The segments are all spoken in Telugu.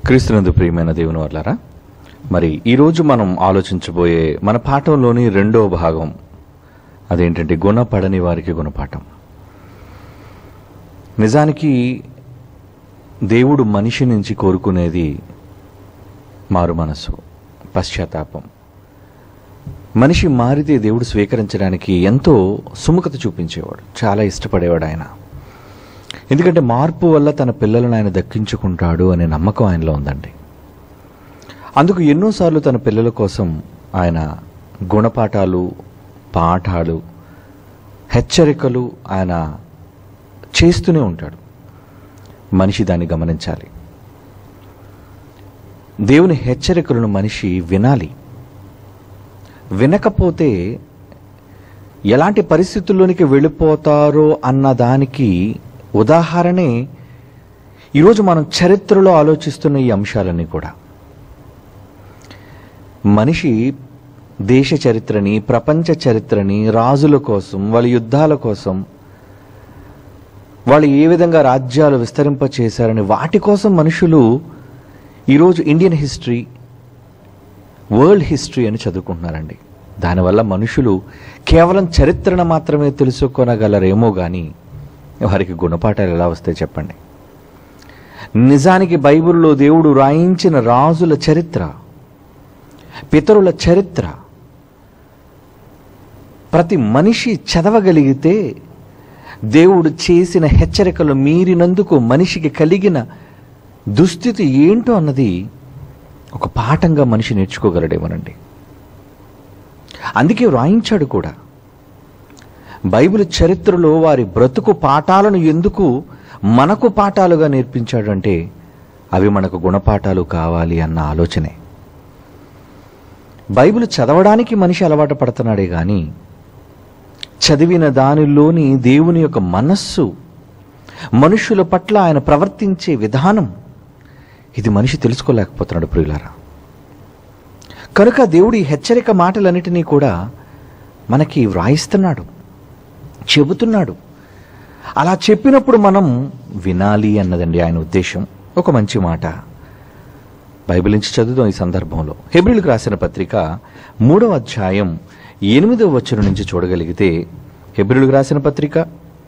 క్రీస్తునందు ప్రియమైన దేవుని వల్లారా మరి ఈరోజు మనం ఆలోచించబోయే మన పాఠంలోని రెండో భాగం అదేంటంటే గుణపడని వారికి గుణపాఠం నిజానికి దేవుడు మనిషి నుంచి కోరుకునేది మారు మనసు పశ్చాత్తాపం మనిషి మారితే దేవుడు స్వీకరించడానికి ఎంతో సుముఖత చూపించేవాడు చాలా ఇష్టపడేవాడు ఆయన ఎందుకంటే మార్పు వల్ల తన పిల్లలను ఆయన దక్కించుకుంటాడు అనే నమ్మకం ఆయనలో ఉందండి అందుకు ఎన్నోసార్లు తన పిల్లల కోసం ఆయన గుణపాఠాలు పాఠాలు హెచ్చరికలు ఆయన చేస్తూనే ఉంటాడు మనిషి దాన్ని గమనించాలి దేవుని హెచ్చరికలను మనిషి వినాలి వినకపోతే ఎలాంటి పరిస్థితుల్లోనికి వెళ్ళిపోతారో అన్న దానికి ఉదాహరణే ఈరోజు మనం చరిత్రలో ఆలోచిస్తున్న ఈ అంశాలన్నీ కూడా మనిషి దేశ చరిత్రని ప్రపంచ చరిత్రని రాజుల కోసం వాళ్ళ యుద్ధాల కోసం వాళ్ళు ఏ విధంగా రాజ్యాలు విస్తరింప చేశారని వాటి కోసం మనుషులు ఈరోజు ఇండియన్ హిస్టరీ వరల్డ్ హిస్టరీ అని చదువుకుంటున్నారండి దానివల్ల మనుషులు కేవలం చరిత్రను మాత్రమే తెలుసుకోనగలరేమో కానీ వారికి గుణపాఠాలు ఎలా వస్తాయి చెప్పండి నిజానికి బైబిల్లో దేవుడు రాయించిన రాజుల చరిత్ర పితరుల చరిత్ర ప్రతి మనిషి చదవగలిగితే దేవుడు చేసిన హెచ్చరికలు మీరినందుకు మనిషికి కలిగిన దుస్థితి ఏంటో అన్నది ఒక పాఠంగా మనిషి నేర్చుకోగలడేమోనండి అందుకే వ్రాయించాడు కూడా బైబిల్ చరిత్రలో వారి బ్రతుకు పాఠాలను ఎందుకు మనకు పాఠాలుగా నేర్పించాడంటే అవి మనకు గుణపాఠాలు కావాలి అన్న ఆలోచనే బైబిల్ చదవడానికి మనిషి అలవాటు పడుతున్నాడే కానీ చదివిన దానిలోని దేవుని యొక్క మనస్సు మనుషుల పట్ల ఆయన ప్రవర్తించే విధానం ఇది మనిషి తెలుసుకోలేకపోతున్నాడు ప్రియులారా కనుక దేవుడి హెచ్చరిక మాటలన్నిటినీ కూడా మనకి వ్రాయిస్తున్నాడు చెబుతున్నాడు అలా చెప్పినప్పుడు మనం వినాలి అన్నదండి ఆయన ఉద్దేశం ఒక మంచి మాట బైబిల్ నుంచి చదువుదాం ఈ సందర్భంలో హెబ్రిల్కి రాసిన పత్రిక మూడవ అధ్యాయం ఎనిమిదవ వచనం నుంచి చూడగలిగితే హెబ్రిల్కి రాసిన పత్రిక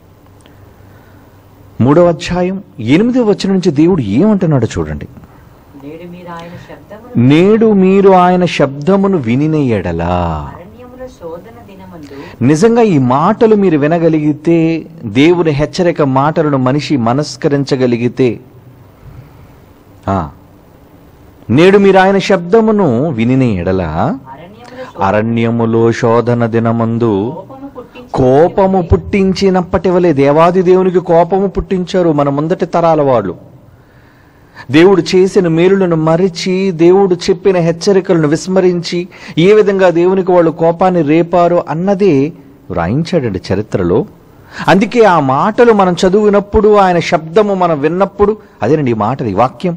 మూడవ అధ్యాయం ఎనిమిదవ వచనం నుంచి దేవుడు ఏమంటున్నాడో చూడండి నేడు మీరు ఆయన శబ్దమును నేడు మీరు ఆయన శబ్దమును వినిన ఎడలా అరణ్యముల శోధన దినమందు నిజంగా ఈ మాటలు మీరు వినగలిగితే దేవుని హెచ్చరిక మాటలను మనిషి మనస్కరించగలిగితే ఆ, నేడు మీరు ఆయన శబ్దమును వినిన ఎడల అరణ్యముల అరణ్యములో శోధన దినమందు కోపము పుట్టించి కోపము పుట్టించినప్పటి వలె దేవాది దేవునికి కోపము పుట్టించారు మన ముందటి తరాల వాళ్ళు దేవుడు చేసిన మేలులను మరిచి దేవుడు చెప్పిన హెచ్చరికలను విస్మరించి ఏ విధంగా దేవునికి వాళ్ళు కోపాన్ని రేపారో అన్నదే వ్రాయించాడండి చరిత్రలో అందుకే ఆ మాటలు మనం చదివినప్పుడు ఆయన శబ్దము మనం విన్నప్పుడు అదేనండి ఈ మాట ఈ వాక్యం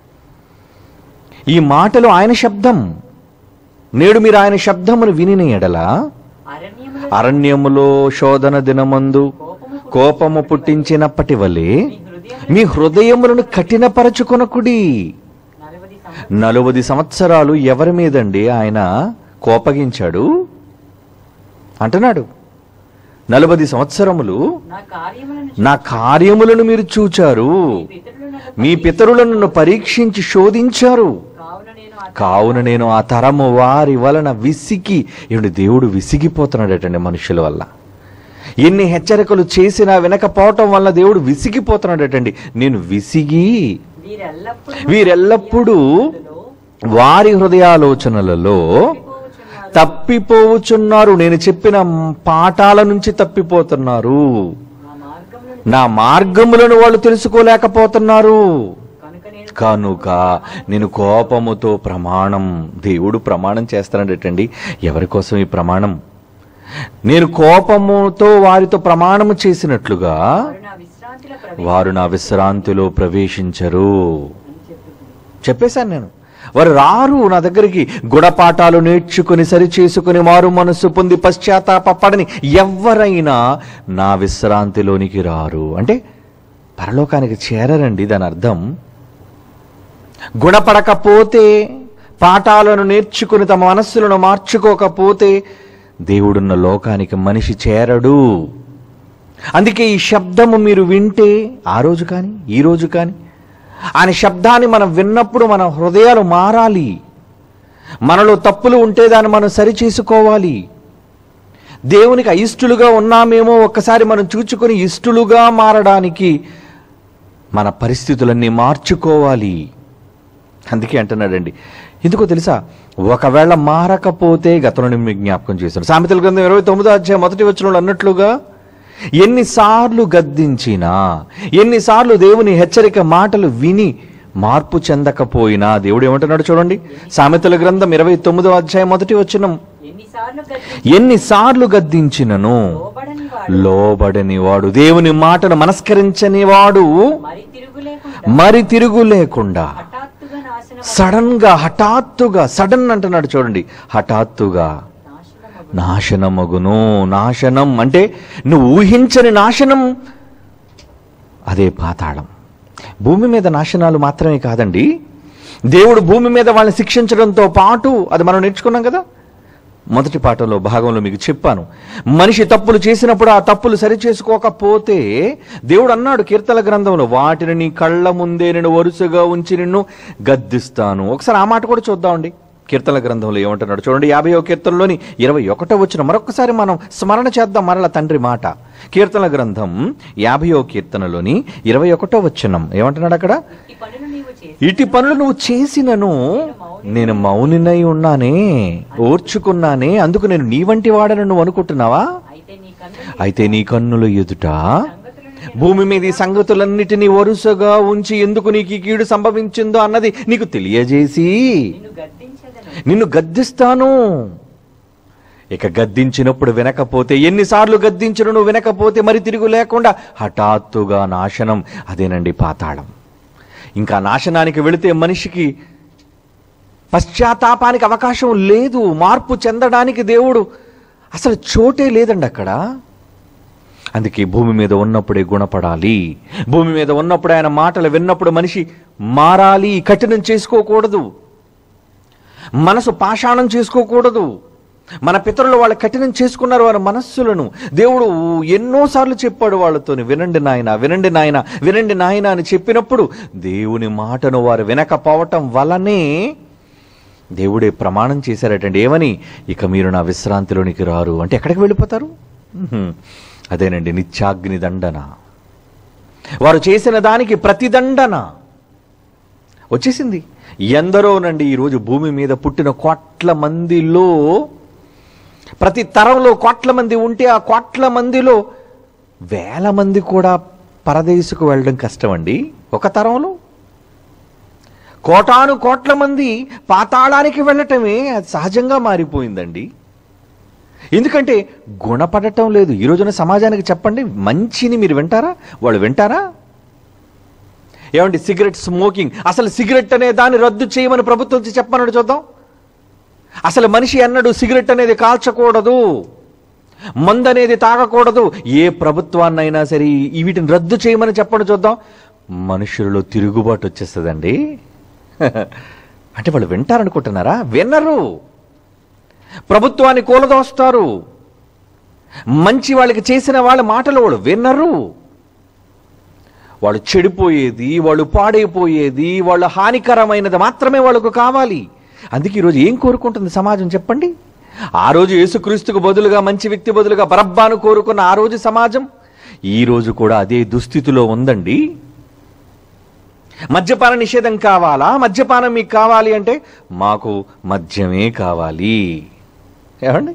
ఈ మాటలు ఆయన శబ్దం నేడు మీరు ఆయన శబ్దమును వినిన ఎడల అరణ్యముల అరణ్యములో శోధన దినమందు కోపము కోపము పుట్టించినప్పటి వలె మీ హృదయం మీ హృదయములను కఠినపరచుకొనకుడి నలవది సంవత్సరం నలువది సంవత్సరాలు ఎవరి మీదండి ఆయన కోపగించాడు అంటున్నాడు నలువది సంవత్సరములు నా కార్యములను నా కార్యములను మీరు చూచారు పితరులు నన్ను మీ పితరులను నన్ను పరీక్షించి శోధించారు కావున నేను ఆ కావున నేను ఆ తరము వారి వలన విసిగి ఏమిటి దేవుడు విసిగిపోతున్నాడటండి మనుషుల వల్ల ఎన్ని హెచ్చరికలు చేసినా వినకపోవటం వల్ల దేవుడు విసిగిపోతున్నాడటండి నేను విసిగి వీరెల్లప్పుడూ వీరెల్లప్పుడూ వారి హృదయాలోచనలలో తప్పిపోవచ్చున్నారు. తప్పిపోవచ్చున్నారు నేను చెప్పిన పాఠాల నుంచి తప్పిపోతున్నారు నా మార్గములను నా మార్గములను వాళ్ళు తెలుసుకోలేకపోతున్నారు కనుక నేను కనుక నేను కోపముతో ప్రమాణం దేవుడు ప్రమాణం చేస్తాడటండి ఎవరి కోసం ఈ ప్రమాణం నేను కోపముతో వారితో ప్రమాణము చేసినట్లుగా వారు నా విశ్రాంతిలో ప్రవేశించి వారు నా విశ్రాంతిలో ప్రవేశించరు చెప్పుతుంది చెప్పేశాను నేను వారు రారు నా దగ్గరికి గుణపాఠాలు నేర్చుకుని సరి చేసుకుని మారు మనస్సు పొంది పశ్చాత్తాపడని ఎవరైనా నా విశ్రాంతిలోనికి రారు అంటే పరలోకానికి చేరరండి దాని అర్థం గుణపడకపోతే పాఠాలను నేర్చుకుని తమ మనస్సులను మార్చుకోకపోతే దేవుడున్న లోకానికి మనిషి చేరడు అందుకే ఈ శబ్దము మీరు వింటే ఆ రోజు కానీ ఈ రోజు కానీ ఆయన శబ్దాన్ని మనం విన్నప్పుడు మన హృదయాలు మారాలి మనలో తప్పులు ఉంటే దాన్ని మనం సరిచేసుకోవాలి దేవునికి అయిష్టులుగా ఉన్నామేమో ఒక్కసారి మనం చూచుకొని ఇష్టలుగా మారడానికి మన పరిస్థితులన్నీ మార్చుకోవాలి అందుకే అంటున్నాడండి ఎందుకో తెలుసా ఒకవేళ మారకపోతే గతంలో మీకు జ్ఞాపకం చేశాను సామెతల గ్రంథం ఇరవై తొమ్మిదో అధ్యాయం మొదటి వచ్చిన అన్నట్లుగా ఎన్నిసార్లు గద్దించినా ఎన్నిసార్లు దేవుని హెచ్చరిక మాటలు విని మార్పు చెందకపోయినా దేవుడు ఏమంటున్నాడు చూడండి సామెతల గ్రంథం ఇరవై తొమ్మిదో అధ్యాయం మొదటి వచ్చిన ఎన్నిసార్లు గద్దించి ఎన్నిసార్లు గద్దించినను లోబడని వాడు లోబడని వాడు దేవుని మాటను మనస్కరించని వాడు మరి తిరుగు లేకుండా మరి తిరుగు లేకుండా హఠాత్తుగా నాశనం సడన్ గా హఠాత్తుగా సడన్ అంటున్నాడు చూడండి హఠాత్తుగా నాశనమగు నాశనమగును నాశనం అంటే నువ్వు ఊహించని నాశనం అదే పాతాళం భూమి మీద నాశనాలు మాత్రమే కాదండి దేవుడు భూమి మీద వాళ్ళని శిక్షించడంతో పాటు అది మనం నేర్చుకున్నాం కదా మొదటి పాఠంలో భాగంలో మీకు చెప్పాను మనిషి తప్పులు చేసినప్పుడు ఆ తప్పులు సరిచేసుకోకపోతే దేవుడు అన్నాడు కీర్తన గ్రంథంలో వాటిని నీ కళ్ళ ముందే నేను వరుసగా ఉంచి నిన్ను గద్దిస్తాను ఒకసారి ఆ మాట కూడా చూద్దామండి కీర్తన గ్రంథంలో ఏమంటున్నాడు చూడండి యాభైవ కీర్తనలోని ఇరవై ఒకటో వచ్చిన మరొకసారి మనం స్మరణ చేద్దాం మరల తండ్రి మాట కీర్తన గ్రంథం యాభైవ కీర్తనలోని ఇరవై ఒకటో వచ్చినం ఏమంటున్నాడు అక్కడ ఈ పనులు నీవు చేసి ఇటు పనులు నువ్వు చేసినను నేను మౌనినై ఉన్నానే ఓర్చుకున్నానే అందుకు నేను నీ వంటి వాడని నువ్వు అనుకుంటున్నావా అయితే నీ కన్ను అయితే నీ కన్నుల ఎదుట సంగతులను భూమి మీద ఈ సంగతులన్నిటినీ వరుసగా ఉంచి ఎందుకు నీకు ఈ కీడు సంభవించిందో అన్నది నీకు తెలియజేసి నిన్ను గద్దించదను నిన్ను గద్దిస్తాను ఇక గద్దించినప్పుడు వినకపోతే ఎన్నిసార్లు గద్దించిన నువ్వు వినకపోతే మరి తిరుగు లేకుండా హఠాత్తుగా నాశనం అదేనండి పాతాళం ఇంకా నాశనానికి వెళితే మనిషికి పశ్చాత్తాపానికి అవకాశం లేదు మార్పు చెందడానికి దేవుడు అసలు చోటే లేదండి అక్కడ అందుకే భూమి మీద ఉన్నప్పుడే గుణపడాలి భూమి మీద ఉన్నప్పుడు ఆయన మాటలు విన్నప్పుడు మనిషి మారాలి కఠినం చేసుకోకూడదు మనసు పాషాణం చేసుకోకూడదు మన పితరులు వాళ్ళు కఠినం చేసుకున్నారు వారి మనస్సులను దేవుడు ఎన్నోసార్లు చెప్పాడు వాళ్ళతోని వినండి నాయన వినండి నాయన వినండి నాయన అని చెప్పినప్పుడు దేవుని మాటను వారు వినకపోవటం వలనే దేవుడే ప్రమాణం చేశారటండి ఏమని ఇక మీరు నా విశ్రాంతిలోనికి రారు అంటే ఎక్కడికి వెళ్ళిపోతారు ఉహుం. అదేనండి నిత్యాగ్ని దండన వారు చేసిన దానికి ప్రతిదండన వచ్చేసింది ఎందరోనండి ఈరోజు భూమి మీద పుట్టిన కోట్ల మందిలో ప్రతి తరంలో కోట్ల మంది ఉంటే ఆ కోట్ల మందిలో వేల మంది కూడా పరదేశకు వెళ్ళడం కష్టం అండి ఒక తరంలో కోటాను కోట్ల మంది పాతాళానికి వెళ్ళటమే అది సహజంగా మారిపోయిందండి ఎందుకంటే గుణపడటం లేదు ఈ రోజున సమాజానికి చెప్పండి మంచిని మీరు వింటారా వాళ్ళు వింటారా ఏమండి సిగరెట్ స్మోకింగ్ అసలు సిగరెట్ అనే దాన్ని రద్దు చేయమని ప్రభుత్వం నుంచి చెప్పమన్నాడు చూద్దాం అసలు మనిషి అన్నాడు సిగరెట్ అనేది కాల్చకూడదు మందు అనేది తాగకూడదు ఏ ప్రభుత్వాన్నైనా సరే ఈ వీటిని రద్దు చేయమని చెప్పండి చూద్దాం మనుషులలో తిరుగుబాటు వచ్చేస్తుందండి అంటే వాళ్ళు వింటారనుకుంటున్నారా వినరు ప్రభుత్వాన్ని కూలదోస్తారు మంచి వాళ్ళకి చేసిన వాళ్ళ మాటలు వాళ్ళు వినరు వాళ్ళు చెడిపోయేది వాళ్ళు పాడైపోయేది వాళ్ళు హానికరమైనది మాత్రమే వాళ్ళకు కావాలి అందుకే ఈరోజు ఏం కోరుకుంటుంది సమాజం చెప్పండి ఆ రోజు యేసుక్రీస్తుకు బదులుగా మంచి వ్యక్తి బదులుగా బరబ్బాను కోరుకున్న ఆ రోజు సమాజం ఈ రోజు కూడా అదే దుస్థితిలో ఉందండి మద్యపాన నిషేధం కావాలా మద్యపానం మీకు కావాలి అంటే మాకు మద్యమే కావాలి ఏమండి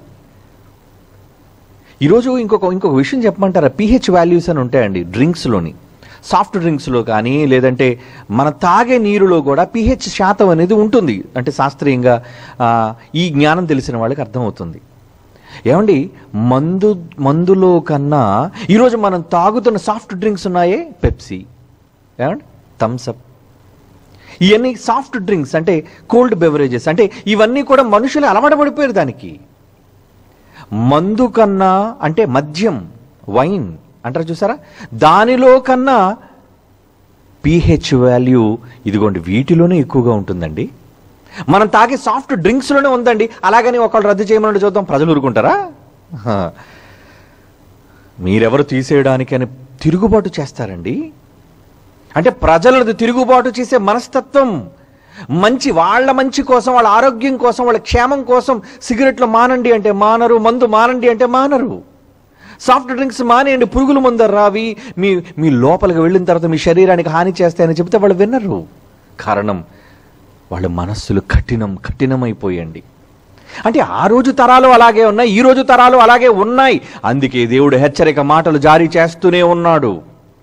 ఈరోజు ఇంకొక ఇంకొక విషయం చెప్పమంటారా పిహెచ్ వాల్యూస్ అని ఉంటాయండి డ్రింక్స్లోని సాఫ్ట్ డ్రింక్స్లో కానీ లేదంటే మన తాగే నీరులో కూడా పిహెచ్ శాతం అనేది ఉంటుంది అంటే శాస్త్రీయంగా ఆ, ఈ జ్ఞానం తెలిసిన వాళ్ళకి అర్థమవుతుంది ఏమండి మందు మందులో కన్నా ఈరోజు మనం తాగుతున్న సాఫ్ట్ డ్రింక్స్ ఉన్నాయే పెప్సీ ఏమండి థమ్సప్ ఇవన్నీ సాఫ్ట్ డ్రింక్స్ అంటే కోల్డ్ బెవరేజెస్ అంటే ఇవన్నీ కూడా మనుషులు అలవాటు పడిపోయారు దానికి మందు కన్నా అంటే మద్యం వైన్ అంటారు చూసారా దానిలో కన్నా పీహెచ్ వాల్యూ ఇదిగోండి వీటిలోనే ఎక్కువగా ఉంటుందండి మనం తాగే సాఫ్ట్ డ్రింక్స్లోనే ఉందండి అలాగని ఒకళ్ళు రద్దు చేయమని చూద్దాం ప్రజలు ఊరుకుంటారా హా. మీరెవరు తీసేయడానికి అని తిరుగుబాటు చేస్తారండి అంటే ప్రజలను తిరుగుబాటు చేసే మనస్తత్వం మంచి వాళ్ళ మంచి కోసం వాళ్ళ ఆరోగ్యం కోసం వాళ్ళ క్షేమం కోసం సిగరెట్లు మానండి అంటే మానరు మందు మానండి అంటే మానరు సాఫ్ట్ డ్రింక్స్ మానేయండి పురుగుల మందు రావి మీ మీ లోపలికి వెళ్ళిన తర్వాత మీ శరీరానికి హాని చేస్తాయని చెప్తే వాళ్ళు వినరు కారణం వాళ్ళ మనస్సులు కఠినం కఠినమైపోయండి అంటే ఆ రోజు తరాలు అలాగే ఉన్నాయి ఈ రోజు తరాలు అలాగే ఉన్నాయి అందుకే దేవుడు హెచ్చరిక మాటలు జారీ చేస్తూనే ఉన్నాడు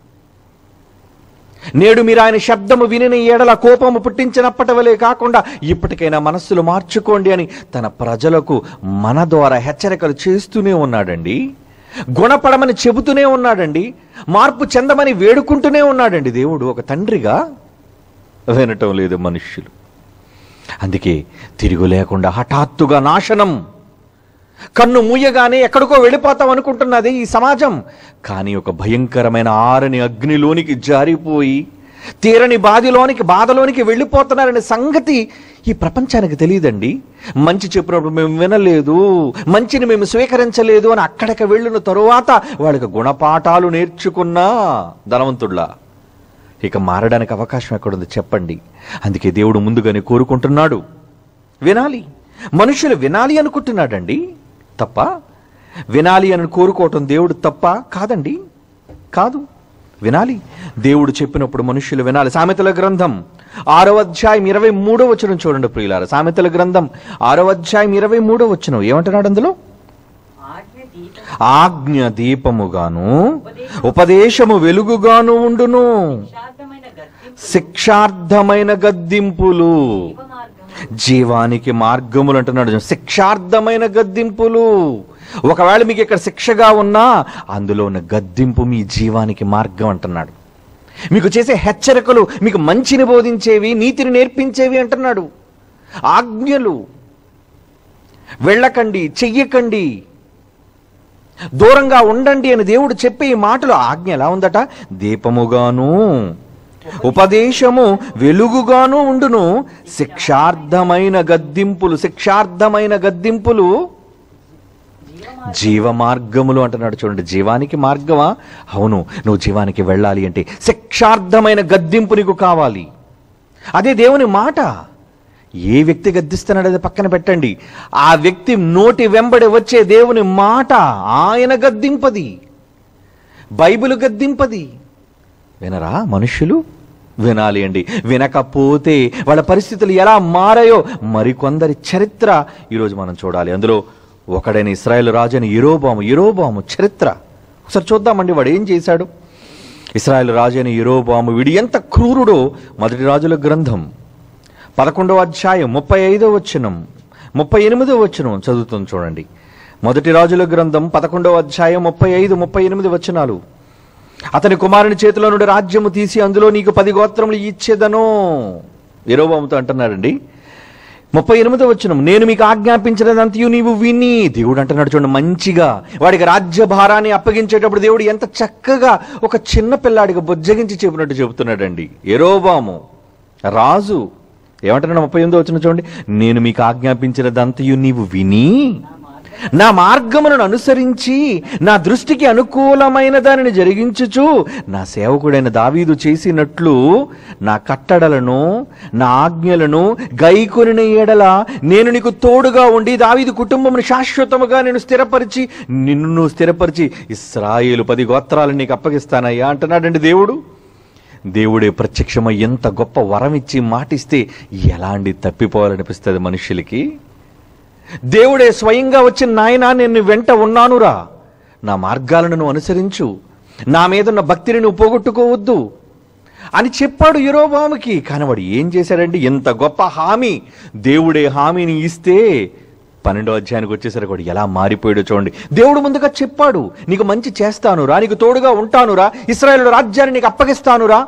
నేడు మీరు ఆయన శబ్దము వినిన ఏడల కోపము పుట్టించినప్పటి వలె కాకుండా ఇప్పటికైనా మనస్సులు మార్చుకోండి అని తన ప్రజలకు మన ద్వారా హెచ్చరికలు చేస్తూనే ఉన్నాడండి గుణపడమని చెబుతూనే ఉన్నాడండి మార్పు చెందమని వేడుకుంటూనే ఉన్నాడండి దేవుడు ఒక తండ్రిగా వినటం లేదు మనుష్యులు అందుకే తిరుగు లేకుండా హఠాత్తుగా నాశనం కన్ను మూయగానే ఎక్కడికో వెళ్ళిపోతాం అనుకుంటున్నది ఈ సమాజం కానీ ఒక భయంకరమైన ఆరని అగ్నిలోనికి జారిపోయి తీరని బాధిలోనికి బాధలోనికి వెళ్ళిపోతున్నారనే సంగతి ఈ ప్రపంచానికి తెలియదండి మంచి చెప్పినప్పుడు మేము వినలేదు మంచిని మేము స్వీకరించలేదు అని అక్కడికి వెళ్ళిన తరువాత వాళ్ళకి గుణపాఠాలు నేర్చుకున్నా ధనవంతుడ్లా ఇక మారడానికి అవకాశం ఎక్కడుంది చెప్పండి అందుకే దేవుడు ముందుగానే కోరుకుంటున్నాడు వినాలి మనుషులు వినాలి అనుకుంటున్నాడండి తప్ప వినాలి అని కోరుకోవటం దేవుడు తప్ప కాదండి కాదు వినాలి దేవుడు చెప్పినప్పుడు మనుషులు వినాలి సామెతల గ్రంథం ఆరో అధ్యాయం ఇరవై మూడో వచనం చూడండి ప్రియులార సామెతల గ్రంథం ఆరో అధ్యాయం ఇరవై మూడో వచనం ఏమంటున్నాడు అందులో ఆజ్ఞ దీపం ఆజ్ఞ దీపముగాను ఉపదేశము వెలుగుగాను ఉండును శార్థమైన గద్దింపు శిక్షార్థమైన గద్దింపులు జీవ మార్గం జీవానికి మార్గములు అంటున్నాడు శిక్షార్థమైన గద్దింపులు ఒకవేళ మీకు ఇక్కడ శిక్షగా ఉన్నా అందులో ఉన్న గద్దింపు మీ జీవానికి మార్గం అంటున్నాడు మీకు చేసే హెచ్చరికలు మీకు మంచిని బోధించేవి నీతిని నేర్పించేవి అంటున్నాడు ఆజ్ఞలు వెళ్ళకండి చెయ్యకండి దూరంగా ఉండండి అని దేవుడు చెప్పే ఈ మాటలు ఆజ్ఞ ఎలా ఉందట దీపముగాను ఉపదేశము వెలుగుగాను ఉండును శిక్షార్థమైన గద్దింపులు శిక్షార్థమైన గద్దింపులు జీవ మార్గములు అంటున్నాడు చూడండి జీవానికి మార్గమా అవును నువ్వు జీవానికి వెళ్ళాలి అంటే శిక్షార్థమైన గద్దింపు నీకు కావాలి అదే దేవుని మాట ఏ వ్యక్తి గద్దిస్తున్నాడు అది పక్కన పెట్టండి ఆ వ్యక్తి నోటి వెంబడి వచ్చే దేవుని మాట ఆయన గద్దింపది బైబిల్ గద్దింపది వినరా మనుష్యులు వినాలి అండి వినకపోతే వాళ్ళ పరిస్థితులు ఎలా మారాయో మరికొందరి చరిత్ర ఈరోజు మనం చూడాలి అందులో ఒకడైన ఇస్రాయేల్ రాజు అని ఇరోబాము ఇరోబాము చరిత్ర ఒకసారి చూద్దామండి వాడు ఏం చేశాడు ఇస్రాయేల్ రాజు అని ఇరోబాము వీడు ఎంత క్రూరుడో మొదటి రాజుల గ్రంథం పదకొండవ అధ్యాయం ముప్పై ఐదో వచనం ముప్పై ఎనిమిదో వచనం చదువుతుంది చూడండి మొదటి రాజుల గ్రంథం పదకొండవ అధ్యాయం ముప్పై ఐదు ముప్పై ఎనిమిది వచనాలు అతని కుమారుని చేతిలో నుండి రాజ్యము తీసి అందులో నీకు పది గోత్రములు ఇచ్చేదను ఎరోబాముతో అంటున్నాడండి ముప్పై ఎనిమిదో వచ్చిన నేను మీకు ఆజ్ఞాపించినదంతయు నీవు విని దేవుడు అంటున్నాడు చూడండి మంచిగా వాడికి రాజ్య భారాన్ని అప్పగించేటప్పుడు దేవుడు ఎంత చక్కగా ఒక చిన్న పిల్లాడికి బుజ్జగించి చెప్పినట్టు చెబుతున్నాడండి ఎరోబాము రాజు ఏమంటున్నాడు ముప్పై ఎనిమిదో వచ్చిన చూడండి నేను మీకు ఆజ్ఞాపించినదంతయు నీవు విని నా మార్గములను అనుసరించి నా దృష్టికి అనుకూలమైన దానిని జరిగించుచు నా సేవకుడైన దావీదు చేసినట్లు నా కట్టడలను నా ఆజ్ఞలను గైకొనిన ఎడల నేను నీకు తోడుగా ఉండి దావీదు కుటుంబమును శాశ్వతముగా నేను స్థిరపరిచి నిన్ను నువ్వు స్థిరపరిచి ఇస్రాయేలు పది గోత్రాలను నీకు అప్పగిస్తానయ్యా అంటున్నాడండి దేవుడు దేవుడే ప్రత్యక్షమై ఎంత గొప్ప వరం ఇచ్చి మాటిస్తే ఎలాంటి తప్పిపోవాలనిపిస్తుంది మనుషులకి దేవుడే స్వయంగా వచ్చి నాయన నేను వెంట ఉన్నానురా నా మార్గాలను నువ్వు అనుసరించు నా మీదున్న భక్తిని నువ్వు పోగొట్టుకోవద్దు అని చెప్పాడు యురోబాముకి కానీ వాడు ఏం చేశాడంటే ఇంత గొప్ప హామీ దేవుడే హామీని ఇస్తే పన్నెండో అధ్యాయానికి వచ్చేసరికి వాడు ఎలా మారిపోయాడో చూడండి దేవుడు ముందుగా చెప్పాడు నీకు మంచి చేస్తానురా నీకు తోడుగా ఉంటానురా ఇస్రాయేల్ రాజ్యాన్ని నీకు అప్పగిస్తానురా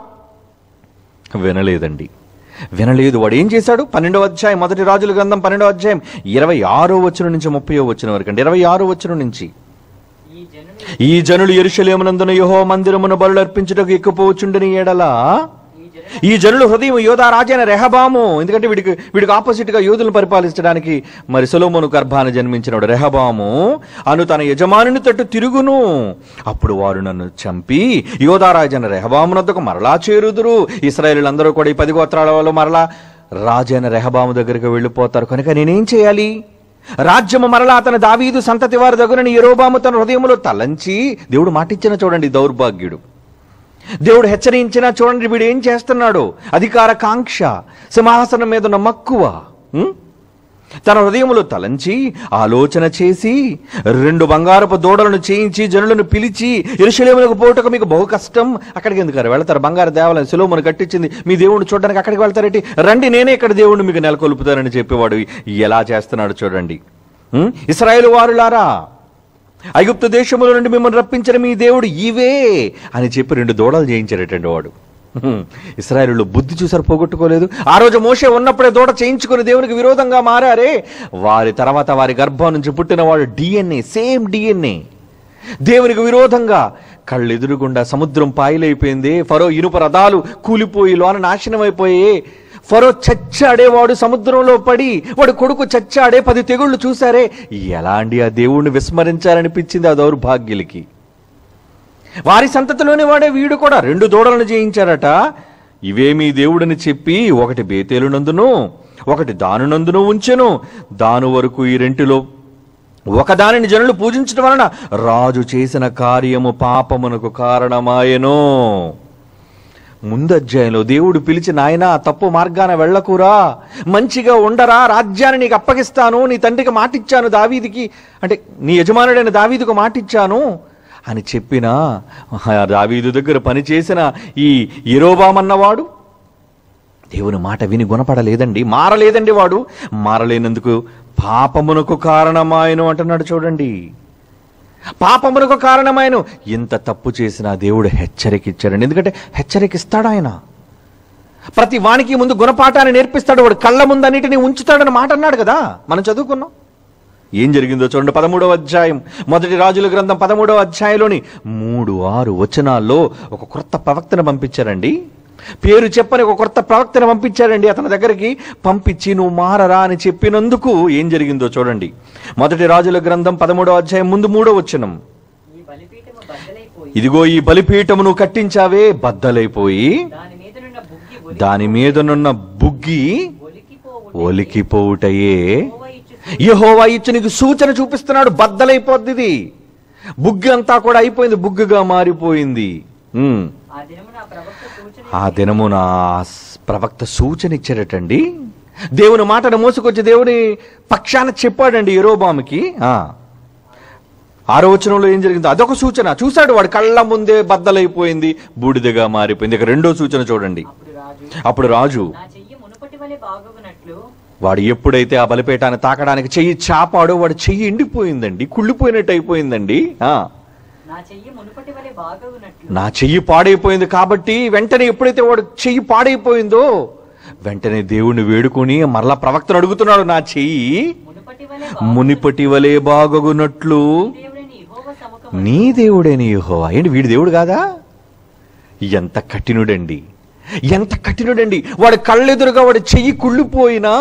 వినలేదండి వినలేదు వాడు ఏం చేశాడు పన్నెండవ అధ్యాయం మొదటి రాజుల గ్రంథం పన్నెండవ అధ్యాయం ఇరవై ఆరో వచ్చిన నుంచి ముప్పయో వచ్చిన వరకు అండి ఇరవై ఆరో వచ్చిన నుంచి ఈ జనులు ఈ జనులు ఎరుషలేమునందున యహో మందిరమున బలు అర్పించుటకు ఎక్కుపోవచ్చుండని ఎడల ఈ ఈ జనులు హృదయం యోధా రాజైన రెహబాము ఎందుకంటే వీడికి వీడికి ఆపోజిట్గా యోధులను పరిపాలించడానికి మరి సొలోమోను గర్భాన జన్మించినవాడు రెహబాము అను తన యజమానుని తట్టు తిరుగును అప్పుడు వారు నన్ను చంపి యోధారాజైన రెహబామునద్దకు మరలా చేరుదురు ఇస్రాయేలులందరూ కూడా ఈ పది గోత్రాల వాళ్ళు మరలా రాజైన రెహబాము దగ్గరికి వెళ్ళిపోతారు కనుక నేనేం చేయాలి రాజ్యము మరలా అతని దావీదు సంతతి వారి దగ్గర యరోబాము తన హృదయములో తలంచి దేవుడు మాటిచ్చిన చూడండి దౌర్భాగ్యుడు దేవుడు హెచ్చరించినా చూడండి వీడు ఏం చేస్తున్నాడు అధికార కాంక్ష సింహాసనం మీద ఉన్న మక్కువ ఉం? తన హృదయములో తలంచి ఆలోచన చేసి రెండు బంగారపు దూడలను చేయించి జనులను పిలిచి ఎరుశలేములకు పోవటకు మీకు బహు కష్టం అక్కడికి ఎందుకు వెళ్తారు బంగారు దేవాలయం సులోమును కట్టించింది మీ దేవుడిని చూడడానికి అక్కడికి వెళ్తారేంటి రండి నేనే ఇక్కడ దేవుడిని మీకు నెలకొల్పుతానని చెప్పేవాడు ఎలా చేస్తున్నాడు చూడండి ఉం? ఇస్రాయేలు వారులారా ఐగుప్తు దేశముల నుండి మిమ్మల్ని రప్పించిన మీ దేవుడు ఇవే అని చెప్పి రెండు దూడలు చేయించారటండి వాడు హ్మ్. ఇస్రాయేలు బుద్ధి చూసారు పోగొట్టుకోలేదు ఆ రోజు మోషే ఉన్నప్పుడే దూడ చేయించుకుని దేవునికి విరోధంగా మారారే వారి తర్వాత వారి గర్భం నుంచి పుట్టిన వాడు డిఎన్ఏ సేమ్ డిఎన్ఏ దేవునికి విరోధంగా కళ్ళు ఎదురుగుండా సముద్రం పాయలైపోయింది ఫరో ఇనుప రథాలు కూలిపోయి లోన నాశనం అయిపోయి ఫరో చచ్చాడేవాడు సముద్రంలో పడి వాడు కొడుకు చచ్చాడే పది తెగుళ్ళు చూశారే ఎలా అండి ఆ దేవుణ్ణి విస్మరించాలనిపించింది ఆ దౌర్భాగ్యులకి వారి సంతతిలోని వాడే వీడు కూడా రెండు దూడలను చేయించారట ఇవేమీ దేవుడని చెప్పి ఒకటి బేతేలునందును ఒకటి దానునందును ఉంచెను దాను వరకు ఈ రెంటిలో ఒకదానిని జనులు పూజించడం వలన రాజు చేసిన కార్యము పాపమునకు కారణమాయెను ముందు అధ్యాయంలో దేవుడు పిలిచి నాయనా తప్పు మార్గాన వెళ్ళకురా మంచిగా ఉండరా రాజ్యాన్ని నీకు అప్పగిస్తాను నీ తండ్రికి మాటిచ్చాను దావీదికి అంటే నీ యజమానుడైన దావీదుకు మాటిచ్చాను అని చెప్పిన ఆ దావీదు దగ్గర పనిచేసిన ఈ ఇరోబామన్నవాడు దేవుని మాట విని గుణపడలేదండి మారలేదండి వాడు మారలేనందుకు పాపమునకు కారణమాయను అంటున్నాడు చూడండి పాపమునకు కారణమైన ఇంత తప్పు చేసిన దేవుడు హెచ్చరిక ఇచ్చాడండి ఎందుకంటే హెచ్చరిక ఇస్తాడు ఆయన ప్రతి వానికి ముందు గుణపాఠాన్ని నేర్పిస్తాడు వాడు కళ్ళ ముందు అన్నిటిని ఉంచుతాడని మాట అన్నాడు కదా మనం చదువుకున్నాం ఏం జరిగిందో చూడండి పదమూడవ అధ్యాయం మొదటి రాజుల గ్రంథం పదమూడవ అధ్యాయంలోని మూడు ఆరు వచనాల్లో ఒక క్రొత్త ప్రవక్తను పంపించారండి పేరు చెప్పని ఒక కొత్త ప్రవక్తను పంపించారండి అతని దగ్గరికి పంపించి నువ్వు మారరా అని చెప్పినందుకు ఏం జరిగిందో చూడండి మొదటి రాజుల గ్రంథం పదమూడవ అధ్యాయం ముందు మూడో వచనం ఈ బలిపీఠము బద్దలైపోయి ఇదిగో ఈ బలిపీఠము నువ్వు కట్టించావే బద్దలైపోయి దాని మీదనున్న బుగ్గి ఒలి- దాని మీదనున్న బుగ్గి ఒలికిపోవుట ఒలికిపోవుటయే యెహోవా ఇచ్చు యెహోవా ఇచ్చి నీకు సూచన చూపిస్తున్నాడు బద్దలైపోద్ది ఇది బుగ్గి అంతా కూడా అయిపోయింది బుగ్గుగా మారిపోయింది ఉమ్. ఆ దినమున ఆ ప్రవక్త సూచన ఆ దినమున ఆ స్- ప్రవక్త సూచన ఇచ్చాడటండి దేవుని మాటను మోసుకొచ్చి దేవుని పక్షాన చెప్పాడండి ఎరోబాముకి ఆ ఆరో వచనంలో ఏం జరిగిందో అదొక సూచన చూశాడు వాడి కళ్ళ ముందే బద్దలైపోయింది బూడిదగా మారిపోయింది ఇక రెండో సూచన చూడండి అప్పుడు రాజు అప్పుడు రాజు నా చెయ్యి మునుపటి వలె బాగున్నట్లు వాడు ఎప్పుడైతే ఆ బలిపేటాన్ని తాకడానికి చెయ్యి చాపాడో వాడు చెయ్యి ఎండిపోయిందండి కుళ్ళిపోయినట్టు అయిపోయిందండి ఆ నా చెయ్యి మునుపటి వలె బాగున్నట్లు నా చెయ్యి పాడైపోయింది కాబట్టి వెంటనే ఎప్పుడైతే వాడు చెయ్యి పాడైపోయిందో వెంటనే దేవుణ్ణి వేడుకొని మరలా ప్రవక్తను అడుగుతున్నాడు నా చెయ్యి మునుపటి వలె మునిపటి వలె బాగొగునట్లు దేవుడని యెహోవా సముఖం నీ దేవుడేని యెహోవా ఏంటి వీడి దేవుడు కాదా ఎంత కఠినుడండి ఎంత కఠినుడండి వాడి కళ్ళెదురుగా వాడి చెయ్యి కుళ్ళిపోయినా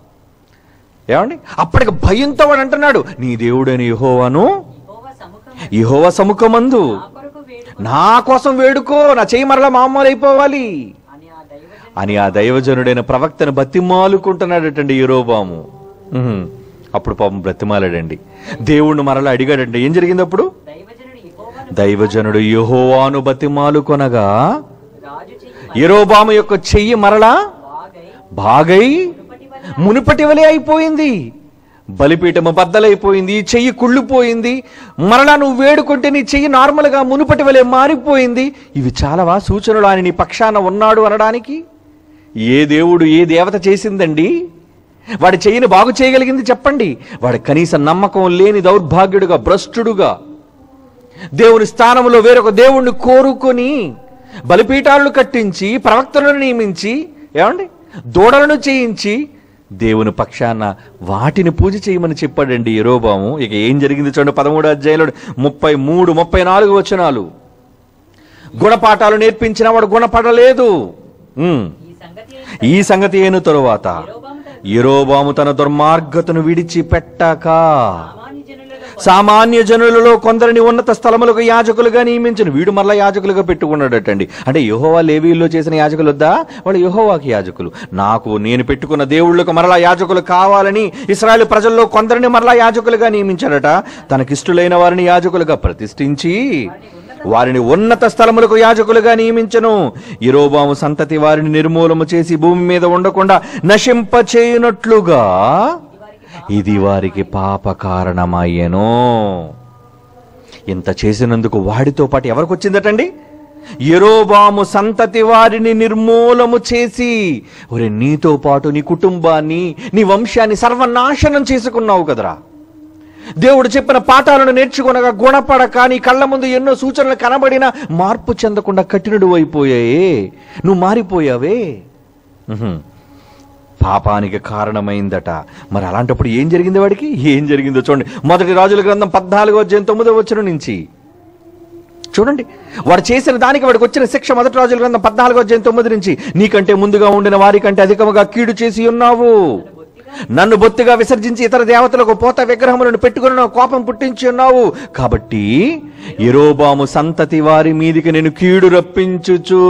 ఏమండి అప్పటికి భయంతో వాడు అంటున్నాడు నీ దేవుడైన యెహోవాను యెహోవా సముఖం యెహోవ సముఖమందు నా కొరకు వేడుకు నా కోసం వేడుకో నా చెయ్యి మరలా మామూలు అయిపోవాలి అని ఆ దైవజన్ అని ఆ దైవజనుడైన ప్రవక్తను బతిమాలుకుంటున్నాడటండి ఈరోబాము ఉహుం. అప్పుడు పాపం బ్రతిమాలాడండి దేవుణ్ణి మరలా అడిగాడండి ఏం జరిగింది అప్పుడు దైవజనుడు యెహోవాను దైవజనుడు యెహోవాను బతిమాలుకొనగా రాజు చెయ్యి యెరోబాము యొక్క చెయ్యి మరలా బాగై బాగై మునుపటి వలె మునుపటి వలె అయిపోయింది బలిపీఠము బద్దలైపోయింది చెయ్యి కుళ్ళిపోయింది మరలా నువ్వు వేడుకుంటే నీ చెయ్యి నార్మల్గా మునుపటి వలె మారిపోయింది ఇవి చాలావా సూచనలు ఆయన నీ పక్షాన ఉన్నాడు అనడానికి ఏ దేవుడు ఏ దేవత చేసిందండి వాడి చెయ్యిని బాగు చేయగలిగింది చెప్పండి వాడి కనీస నమ్మకం లేని దౌర్భాగ్యుడుగా భ్రష్టుడుగా దేవుని స్థానంలో వేరొక దేవుణ్ణి కోరుకొని బలిపీఠాలను కట్టించి ప్రవక్తలను నియమించి ఏమండి దూడలను చేయించి దేవుని పక్షాన వాటిని పూజ చేయమని చెప్పాడండి ఎరోబాము ఇక ఏం జరిగింది చూడండి పదమూడు అధ్యాయంలో ముప్పై మూడు ముప్పై నాలుగు వచనాలు గుణపాఠాలు నేర్పించిన వాడు గుణపడలేదు ఉమ్. ఈ సంగతి ఈ సంగతి అయిన తరువాత యెరొబాము తన యెరోబాము తన దుర్మార్గతను విడిచిపెట్టాక సామాన్య జనులలో సామాన్య జనులలో కొందరిని ఉన్నత స్థలములకు యాజకులుగా నియమించిన వీడు మరలా యాజకులుగా పెట్టుకున్నాడటండి అంటే యహోవా లేవీల్లో చేసిన యాజకులు వద్దా వాళ్ళు యహోవాకి యాజకులు నాకు నేను పెట్టుకున్న దేవుళ్ళకు మరలా యాజకులు కావాలని ఇస్రాయేల్ ప్రజల్లో కొందరిని మరలా యాజకులుగా నియమించాడట తనకిష్టులైన వారిని యాజకులుగా ప్రతిష్ఠించి వారిని ఉన్నత స్థలములకు యాజకులుగా నియమించను ఇరోబాము సంతతి వారిని నిర్మూలము చేసి భూమి మీద ఉండకుండా నశింపచేయునట్లుగా ఇది వారికి పాప కారణమయ్యను ఇంత చేసినందుకు వాడితో పాటు ఎవరికి వచ్చిందటండి ఎరోబాము సంతతి వారిని నిర్మూలము చేసి ఒరే నీతో పాటు నీ కుటుంబాన్ని నీ వంశాన్ని సర్వనాశనం చేసుకున్నావు కదరా దేవుడు చెప్పిన పాఠాలను నేర్చుకునగా గుణపడక నీ కళ్ళ ముందు ఎన్నో సూచనలు కనబడినా మార్పు చెందకుండా కఠినుడు అయిపోయాయే నువ్వు మారిపోయావే ఉహుం. పాపానికి కారణమైందట మరి అలాంటప్పుడు ఏం జరిగింది వాడికి ఏం జరిగిందో చూడండి మొదటి రాజుల గ్రంథం పద్నాలుగో అధ్యాయం తొమ్మిదో వచ్చిన నుంచి చూడండి వాడు చేసిన దానికి వాడికి వచ్చిన శిక్ష మొదటి రాజుల గ్రంథం పద్నాలుగో అధ్యాయం తొమ్మిది నుంచి నీకంటే ముందుగా ఉండిన వారికంటే అధికముగా కీడు చేసి ఉన్నావు నన్ను బొత్తిగా విసర్జించి ఇతర దేవతలకు పోత విగ్రహములను పెట్టుకుని కోపం పుట్టించి ఉన్నావు కాబట్టి ఎరోబాము సంతతి వారి మీదికి నేను కీడు రప్పించుచు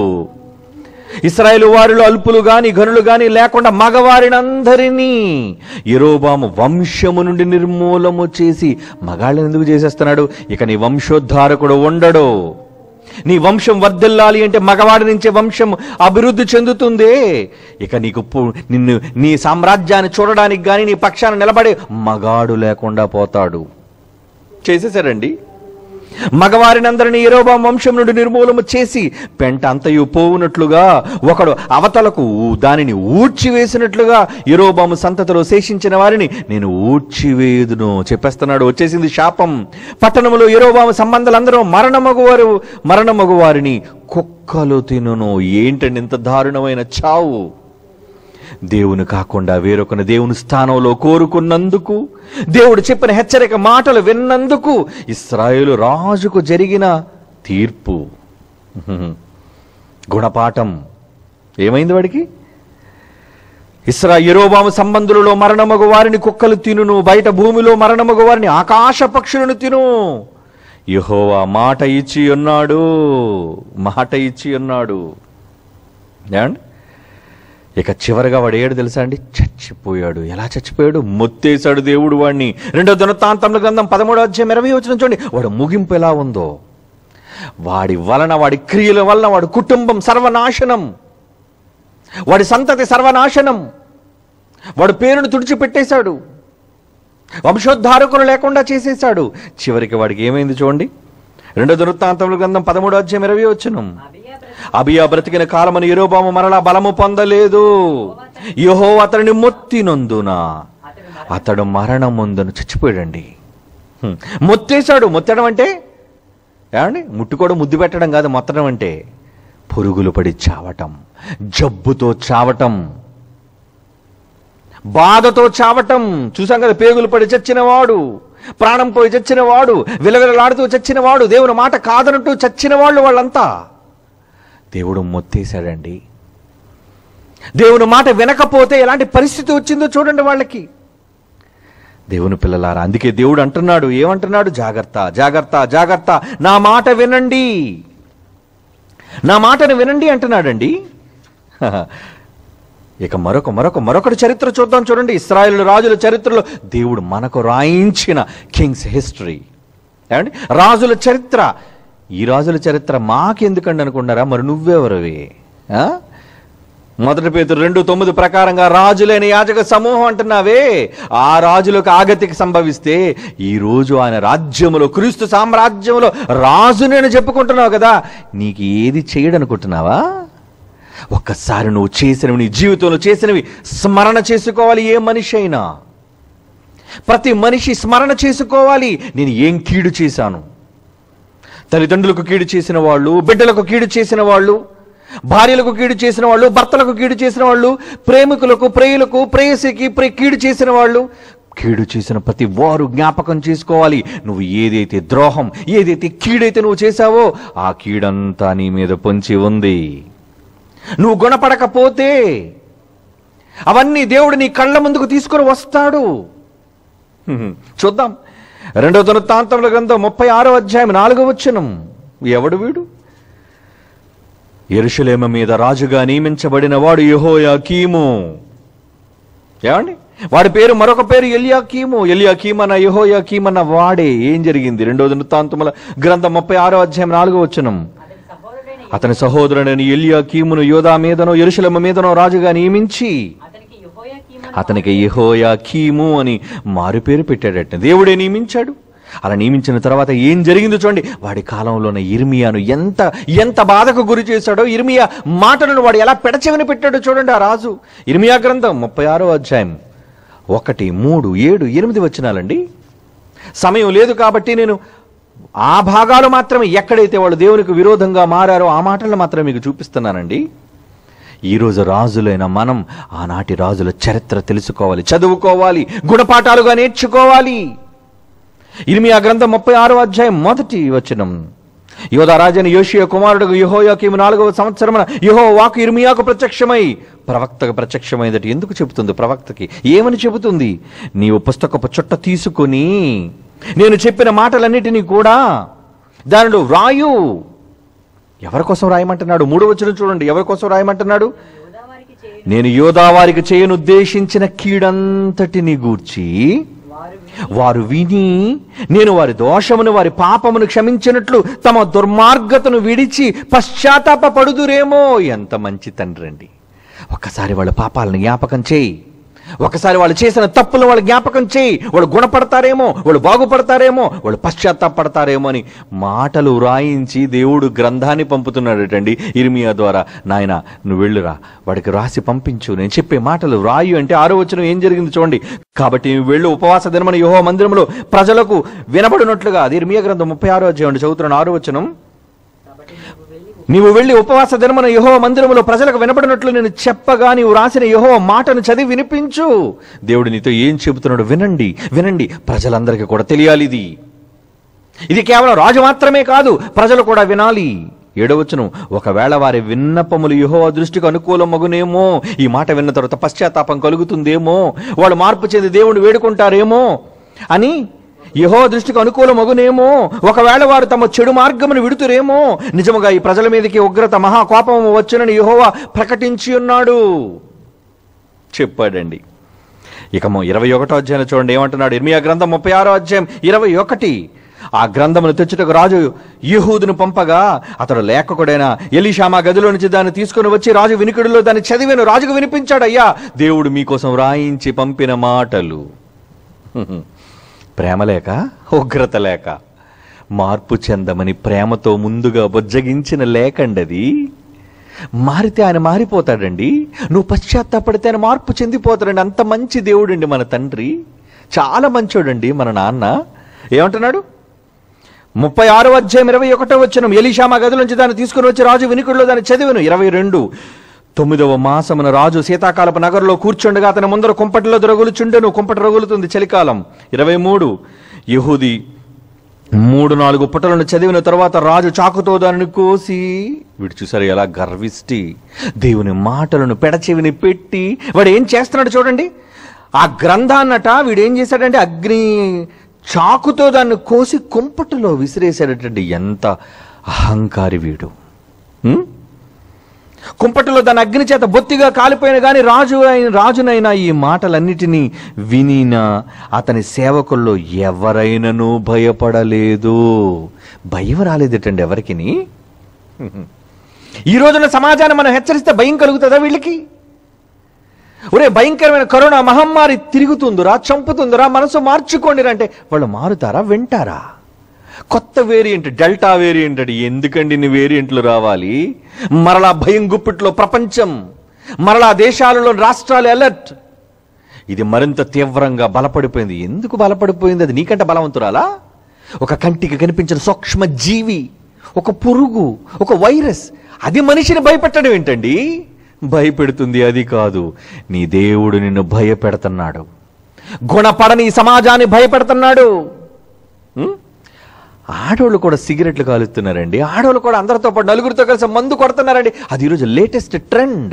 ఇస్రాయేలు వారిలో అల్పులు గాని గనులు గాని లేకుండా మగవారినందరినీ యెరోబాము వంశము నుండి నిర్మూలము చేసి మగాళ్ళని ఎందుకు చేసేస్తున్నాడు ఇక నీ వంశోద్ధారకుడు ఉండడు నీ వంశం వర్ధిల్లాలి అంటే మగవాడి నుంచే వంశం అభివృద్ధి చెందుతుందే ఇక నీకు పు- నిన్ను నీ సామ్రాజ్యాన్ని చూడడానికి గాని నీ పక్షాన నిలబడే మగాడు లేకుండా పోతాడు చేసేసారండి మగవారినందరినీ ఎరోబాం వంశం నుండి నిర్మూలము చేసి పెంట అంతయు పోవునట్లుగా ఒకడు అవతలకు దానిని ఊడ్చివేసినట్లుగా ఎరోబాము సంతతిలో శేషించిన వారిని నేను ఊడ్చివేయుదును చెప్పేస్తున్నాడు వచ్చేసింది శాపం పట్టణములో ఎరోబాము సంబంధాలందరూ మరణమగువారు మరణమగు వారిని కుక్కలు తినును ఏంటండి ఇంత దారుణమైన చావు దేవుని కాకుండా వేరొకని దేవుని స్థానంలో కోరుకున్నందుకు దేవుడు చెప్పిన హెచ్చరిక మాటలు విన్నందుకు ఇస్రాయేలు రాజుకు జరిగిన తీర్పు గుణపాఠం ఏమైంది వాడికి ఇస్రా యెరోబాము సంబంధులలో మరణమగు వారిని కుక్కలు తినును బయట భూమిలో మరణమగు వారిని ఆకాశ పక్షులను తిను యెహోవా మాట ఇచ్చి ఉన్నాడు మాట ఇచ్చి ఉన్నాడు ఏమండి ఇక చివరిగా వాడు ఏడు తెలుసా అండి చచ్చిపోయాడు ఎలా చచ్చిపోయాడు మొత్తేశాడు దేవుడు వాడిని రెండో దినతాంతముల గ్రంథం పదమూడో అధ్యాయం ఇరవై వచ్చిన చూడండి వాడు ముగింపు ఎలా ఉందో వాడి వలన వాడి క్రియల వలన వాడి కుటుంబం సర్వనాశనం వాడి సంతతి సర్వనాశనం వాడు పేరును తుడిచిపెట్టేశాడు వంశోద్ధారకులు లేకుండా చేసేశాడు చివరికి వాడికి ఏమైంది చూడండి రెండో దినవృత్తాంతముల గ్రంథం పదమూడో అధ్యాయం ఇరవై వచ్చును అబియా బ్రతి అబియా బ్రతికిన కాలమని యెరోబాము మరలా బలము పొందలేదు యహో అతడిని మొత్తినందున అతడు అతడు మరణముందును చచ్చిపోయాడండి హ్మ్. మొత్తేశాడు మొత్తడం అంటే ఏమండి ముట్టుకోవడం ముద్దు పెట్టడం కాదు మొత్తడం అంటే పురుగులు పడి చావటం జబ్బుతో చావటం బాధతో చావటం చూసాం కదా పేగులు పడి చచ్చినవాడు ప్రాణం పోయి చచ్చినవాడు విలవిలలాడుతూ చచ్చినవాడు దేవుని మాట కాదనట్టు చచ్చిన వాళ్ళు వాళ్ళంతా దేవుడు మొత్తేశాడండి దేవుని మాట వినకపోతే ఎలాంటి పరిస్థితి వచ్చిందో చూడండి వాళ్ళకి దేవుని పిల్లలారా అందుకే దేవుడు అంటున్నాడు ఏమంటున్నాడు జాగ్రత్త జాగ్రత్త జాగ్రత్త నా మాట వినండి నా మాటను వినండి అంటున్నాడండి హహ. ఇక మరొక మరొక మరొకటి చరిత్ర చూద్దాం చూడండి ఇస్రాయేల్ రాజుల చరిత్రలో దేవుడు మనకు రాయించిన కింగ్స్ హిస్టరీ ఏమండి రాజుల చరిత్ర ఈ రాజుల చరిత్ర మాకెందుకండి అనుకున్నారా మరి నువ్వెవరవి ఆ? మొదటి పేతురు రెండు తొమ్మిది ప్రకారంగా రాజులైన యాజక సమూహం అంటున్నావే ఆ రాజులకు ఆగతికి సంభవిస్తే ఈ రోజు ఆయన రాజ్యములో క్రీస్తు సామ్రాజ్యములో రాజు నేను చెప్పుకుంటున్నావు కదా నీకు ఏది చేయడనుకుంటున్నావా ఒక్కసారి నువ్వు చేసినవి నీ జీవితంలో చేసినవి స్మరణ చేసుకోవాలి ఏ మనిషి అయినా ప్రతి మనిషి స్మరణ చేసుకోవాలి నేను ఏం కీడు చేశాను తల్లిదండ్రులకు కీడు చేసిన వాళ్ళు బిడ్డలకు కీడు చేసిన వాళ్ళు భార్యలకు కీడు చేసిన వాళ్ళు భర్తలకు కీడు చేసిన వాళ్ళు ప్రేమికులకు ప్రేయులకు ప్రేయసికి ప్రే కీడు చేసిన వాళ్ళు కీడు చేసిన ప్రతి వారు జ్ఞాపకం చేసుకోవాలి నువ్వు ఏదైతే ద్రోహం ఏదైతే కీడైతే నువ్వు చేశావో ఆ కీడంతా నీ మీద పొంచి ఉంది నువ్వు గుణపడకపోతే అవన్నీ దేవుడు నీ కళ్ళ ముందుకు తీసుకొని వస్తాడు హ్మ్. చూద్దాం రెండో దినవృత్తాంతముల గ్రంథం ముప్పై ఆరో అధ్యాయం నాలుగో వచనం ఎవడు వీడు ఎరుషలేమ మీద రాజుగా నియమించబడిన వాడు యెహోయాకీము ఏమండి వాడి పేరు మరొక పేరు ఎలియాకీము ఎలియాకీమ్ అన్న యెహోయాకీమ్ అన్న వాడే ఏం జరిగింది రెండో దినవృత్తాంతముల గ్రంథం ముప్పై ఆరో అధ్యాయం నాలుగో వచనం అతని సహోదరుడైన అతని సహోదరుడైన ఎలియాకీమును యోధా మీదనో ఎరుషలేమ మీదనో రాజుగా నియమించి అతనికి యెహోయాకీము అతనికి యెహోయాకీము అని మారు పేరు పెట్టాడట దేవుడే నియమించాడు అలా నియమించిన తర్వాత ఏం జరిగిందో చూడండి వాడి కాలంలోనే ఇర్మియాను ఎంత ఎంత బాధకు గురి చేశాడో ఇర్మియా మాటలను వాడు ఎలా పెడచెవిని పెట్టాడో చూడండి ఆ రాజు ఇర్మియా గ్రంథం ముప్పై ఆరో అధ్యాయం ఒకటి మూడు ఏడు ఎనిమిది వచ్చినాలండి సమయం లేదు కాబట్టి నేను ఆ భాగాలు మాత్రమే ఎక్కడైతే వాళ్ళు దేవునికి విరోధంగా మారారో ఆ మాటలను మాత్రమే మీకు చూపిస్తున్నానండి ఈరోజు రాజులైన మనం ఆనాటి రాజుల చరిత్ర తెలుసుకోవాలి చదువుకోవాలి గుణపాఠాలుగా నేర్చుకోవాలి ఇర్మియా గ్రంథం ముప్పై ఆరో అధ్యాయం మొదటి వచనం యోధా రాజని యోషియ కుమారుడు యహోయాకీము నాలుగవ సంవత్సరమున యహో వాకు ఇర్మియాకు ప్రత్యక్షమై ప్రవక్తకు ప్రత్యక్షమైందట ఎందుకు చెబుతుంది ప్రవక్తకి ఏమని చెబుతుంది నీవు పుస్తకపు చుట్ట తీసుకొని నేను చెప్పిన మాటలన్నిటినీ కూడా దానిలో వ్రాయు ఎవరి కోసం రాయమంటున్నాడు మూడో వచనం చూడండి ఎవరి కోసం రాయమంటున్నాడు యోధావారికి చేయ నేను యోధావారికి చేయనుద్దేశించిన కీడంతటిని గూర్చి వారు వారు విని నేను వారి దోషమును వారి పాపమును క్షమించినట్లు తమ దుర్మార్గతను విడిచి పశ్చాత్తాప పడుదురేమో ఎంత మంచి తండ్రి అండి ఒక్కసారి వాళ్ళ పాపాలను జ్ఞాపకం చేయి ఒకసారి వాళ్ళు చేసిన తప్పులు వాళ్ళు జ్ఞాపకం చేయి వాళ్ళు గుణపడతారేమో వాళ్ళు బాగుపడతారేమో వాళ్ళు పశ్చాత్తాపడతారేమో అని మాటలు రాయించి దేవుడు గ్రంథాన్ని పంపుతున్నాడటండి ఇర్మియా ద్వారా నాయన నువ్వు వెళ్ళురా వాడికి రాసి పంపించు నేను చెప్పే మాటలు రాయు అంటే ఆరో వచనం ఏం జరిగింది చూడండి కాబట్టి నువ్వు వెళ్ళు ఉపవాస దినమని యోహో మందిరంలో ప్రజలకు వినబడినట్లుగా అది ఇర్మియా గ్రంథం ముప్పై ఆరో అధ్యాయం చదువుతున్నాను ఆరో వచనం కాబట్టి నువ్వు వెళ్ళి నీవు వెళ్ళి ఉపవాస దినమున యహో మందిరములో ప్రజలకు వినపడినట్లు నేను చెప్పగా నీవు రాసిన యహో మాటను చదివి వినిపించు దేవుడు నీతో ఏం చెబుతున్నాడు వినండి వినండి ప్రజలందరికీ కూడా తెలియాలి ఇది ఇది కేవలం రాజు మాత్రమే కాదు ప్రజలు కూడా వినాలి ఏడవచ్చును ఒకవేళ వారి విన్నపములు యహో దృష్టికి అనుకూలం మగునేమో ఈ మాట విన్న తర్వాత పశ్చాత్తాపం కలుగుతుందేమో వాళ్ళు మార్పు చెంది దేవుడు వేడుకుంటారేమో అని యహో దృష్టికి అనుకూలం మగునేమో ఒకవేళ వారు తమ చెడు మార్గమును విడుతురేమో నిజముగా ఈ ప్రజల మీదకి ఉగ్రత మహాకోపము వచ్చునని యహోవా ప్రకటించి ఉన్నాడు చెప్పాడండి ఇక మొ- ఇరవై ఒకటో అధ్యాయం చూడండి ఏమంటున్నాడు ఇర్మియా గ్రంథం ముప్పై ఆరో అధ్యాయం ఇరవై ఒకటి ఆ గ్రంథమును తెచ్చుటకు రాజు యహూదును పంపగా అతడు లేఖకుడైన ఎలీషామా గదిలో నుంచి దాన్ని తీసుకుని వచ్చి రాజు వినికిడిలో దాన్ని చదివాను రాజుకు వినిపించాడు అయ్యా దేవుడు మీకోసం రాయించి పంపిన మాటలు ప్రేమ లేక ఉగ్రత లేక మార్పు చెందమని ప్రేమతో ముందుగా బుజ్జగించిన లేకండది మారితే ఆయన మారిపోతాడండి నువ్వు పశ్చాత్తాపడితే ఆయన మార్పు చెందిపోతాడండి అంత మంచి దేవుడండి మన తండ్రి చాలా మంచోడండి మన నాన్న ఏమంటున్నాడు ముప్పై ఆరో అధ్యాయం ఇరవై ఒకటో వచ్చిన ఎలీషామా గది నుంచి దాన్ని తీసుకుని వచ్చి రాజు వినికుడిలో దాన్ని చదివాను ఇరవై రెండు తొమ్మిదవ మాసమున రాజు శీతాకాలపు నగరంలో కూర్చుండగా అతని ముందర కుంపటిలో రగులుచుండెను కుంపటి రగులుతుంది చలికాలం ఇరవై మూడు యహూది మూడు నాలుగు పుటలను చదివిన తర్వాత రాజు చాకుతో దానిని కోసి వీడు చూసారు ఎలా గర్విష్టి దేవుని మాటలను పెడచెవిని పెట్టి వాడు ఏం చేస్తున్నాడు చూడండి ఆ గ్రంథాన్నట వీడు ఏం చేశాడంటే అగ్ని చాకుతో దాన్ని కోసి కుంపటిలో విసిరేశాడటండి ఎంత అహంకారి వీడు హ్మ్? కుంపటిలో దాని అగ్ని చేత బొత్తిగా కాలిపోయిన కానీ రాజు అయిన రాజునైనా ఈ మాటలన్నిటినీ వినిన అతని సేవకుల్లో ఎవరైనను భయపడలేదు భయం రాలేదటండి ఎవరికిని ఈ రోజున సమాజాన్ని మనం హెచ్చరిస్తే భయం కలుగుతుందా వీళ్ళకి ఒరే భయంకరమైన కరోనా మహమ్మారి తిరుగుతుందిరా చంపుతుందిరా మనసు మార్చుకోండిరా అంటే వాళ్ళు మారుతారా వింటారా కొత్త వేరియంట్ డెల్టా వేరియంట్ అది ఎందుకండి ఇన్ని వేరియంట్లు రావాలి మరలా భయం గుప్పిట్లో ప్రపంచం మరలా దేశాలలో రాష్ట్రాలు అలర్ట్ ఇది మరింత తీవ్రంగా బలపడిపోయింది ఎందుకు బలపడిపోయింది అది నీకంటే బలవంతురాలా ఒక కంటికి కనిపించిన సూక్ష్మ జీవి ఒక పురుగు ఒక వైరస్ అది మనిషిని భయపెట్టడం ఏంటండి భయపెడుతుంది అది కాదు నీ దేవుడు నిన్ను భయపెడుతున్నాడు గుణపడని ఈ సమాజాన్ని భయపెడుతున్నాడు ఉం? ఆడవాళ్ళు కూడా సిగరెట్లు కాలుస్తున్నారండి ఆడవాళ్ళు కూడా అందరితో పాటు నలుగురితో కలిసి మందు కొడుతున్నారండి అది ఈరోజు లేటెస్ట్ ట్రెండ్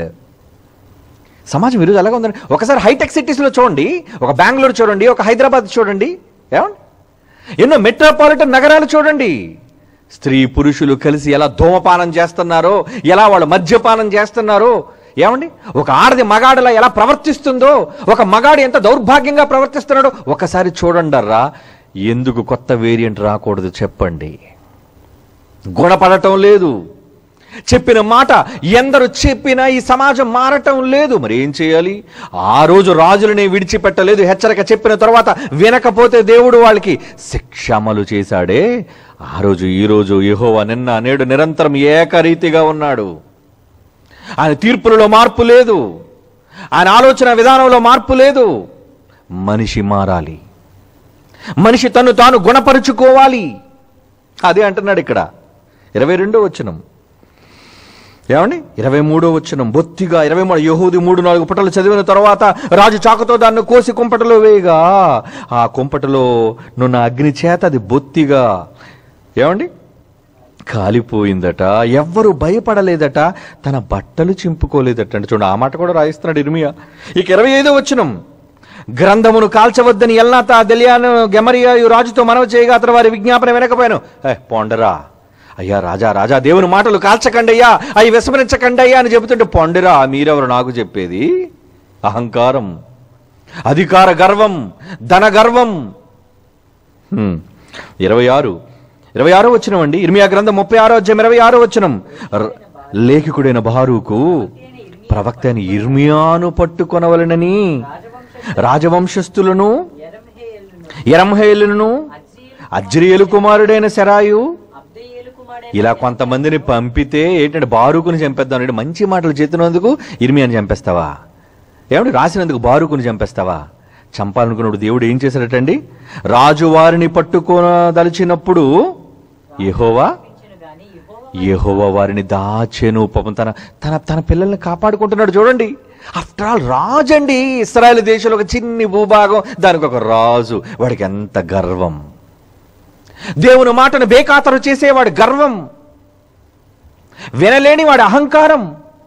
సమాజం ఈరోజు అలాగే ఉందండి ఒకసారి హైటెక్ సిటీస్లో చూడండి ఒక బెంగళూరు చూడండి ఒక హైదరాబాద్ చూడండి ఏమండి ఎన్నో మెట్రోపాలిటన్ నగరాలు చూడండి స్త్రీ పురుషులు కలిసి ఎలా ధూమపానం చేస్తున్నారో ఎలా వాళ్ళు మద్యపానం చేస్తున్నారో ఏమండి ఒక ఆడది మగాడిలా ఎలా ప్రవర్తిస్తుందో ఒక మగాడు ఎంత దౌర్భాగ్యంగా ప్రవర్తిస్తున్నాడో ఒకసారి చూడండర్రా ఎందుకు కొత్త వేరియంట్ రాకూడదు చెప్పండి గుణపడటం లేదు చెప్పిన మాట ఎందరు చెప్పినా ఈ సమాజం మారటం లేదు మరి ఏం చేయాలి ఆ రోజు రాజులని విడిచిపెట్టలేదు హెచ్చరిక చెప్పిన తర్వాత వినకపోతే దేవుడు వాళ్ళకి శిక్ష అమలు చేశాడే ఆ రోజు ఈ రోజు యెహోవా నిన్న నేడు నిరంతరం ఏకరీతిగా ఉన్నాడు ఆయన తీర్పులలో మార్పు లేదు ఆయన ఆలోచన విధానంలో మార్పు లేదు మనిషి మారాలి మనిషి తను తాను గుణపరుచుకోవాలి అదే అంటున్నాడు ఇక్కడ ఇరవై రెండో వచ్చినం ఏమండి ఇరవై మూడో వచ్చినం బొత్తిగా ఇరవై మూడు యహూది మూడు నాలుగు పుటలు చదివిన తర్వాత రాజు చాకుతో దాన్ని కోసి కుంపటలో వేయగా ఆ కుంపటలో నున్న అగ్ని చేత అది బొత్తిగా ఏమండి కాలిపోయిందట ఎవ్వరు భయపడలేదట తన బట్టలు చింపుకోలేదట అంటే చూడండి ఆ మాట కూడా రాయిస్తున్నాడు ఇర్మియా ఇక ఇరవై ఐదో వచ్చినం గ్రంథమును కాల్చవద్దని ఎల్నాత దెలియాను గెమరియా రాజుతో మనవి చేయగా అతను వారి విజ్ఞాపన వినకపోయాను ఏ పొండరా అయ్యా రాజా రాజా దేవుని మాటలు కాల్చకండి అయ్యా అవి విస్మరించకండి అయ్యా అని చెబుతుంటే పొండిరా మీరెవరు నాకు చెప్పేది అహంకారం అధికార గర్వం ధన గర్వం హ్మ్. ఇరవై ఆరు ఇరవై ఆరో వచ్చినం అండి ఇర్మియా గ్రంథం ముప్పై ఆరో అధ్యాయం ఇరవై ఆరో వచ్చినం ర- లేఖికుడైన బారూకు ప్రవక్త అని ఇర్మియాను పట్టుకొనవలనని రాజవంశ రాజవంశస్థులను ఎరంహేయులను ఎరంహేలును అజ్జీలు అజ్రియలు కుమారుడైన సెరాయు అబ్దేయేలు కుమారుడైన ఇలా కొంతమందిని పంపితే ఏంటంటే బారూకుని చంపేద్దాం అంటే మంచి మాటలు చేతున్నందుకు ఇర్మియాని చంపేస్తావా ఏమంటే రాసినందుకు బారూకుని చంపేస్తావా చంపాలనుకున్నప్పుడు దేవుడు ఏం చేశాడటండి రాజు వారిని పట్టుకోదలిచినప్పుడు యెహోవా పంపించును గాని యెహోవా యెహోవా వారిని దాచెను పాపం తన తన తన పిల్లల్ని కాపాడుకుంటున్నాడు చూడండి ఆఫ్టర్ ఆల్ రాజు అండి ఇస్రాయల్ దేశంలో ఒక చిన్ని భూభాగం దానికి ఒక రాజు వాడికి ఎంత గర్వం దేవుని మాటను బేఖాతరు చేసేవాడి గర్వం వినలేని వాడి అహంకారం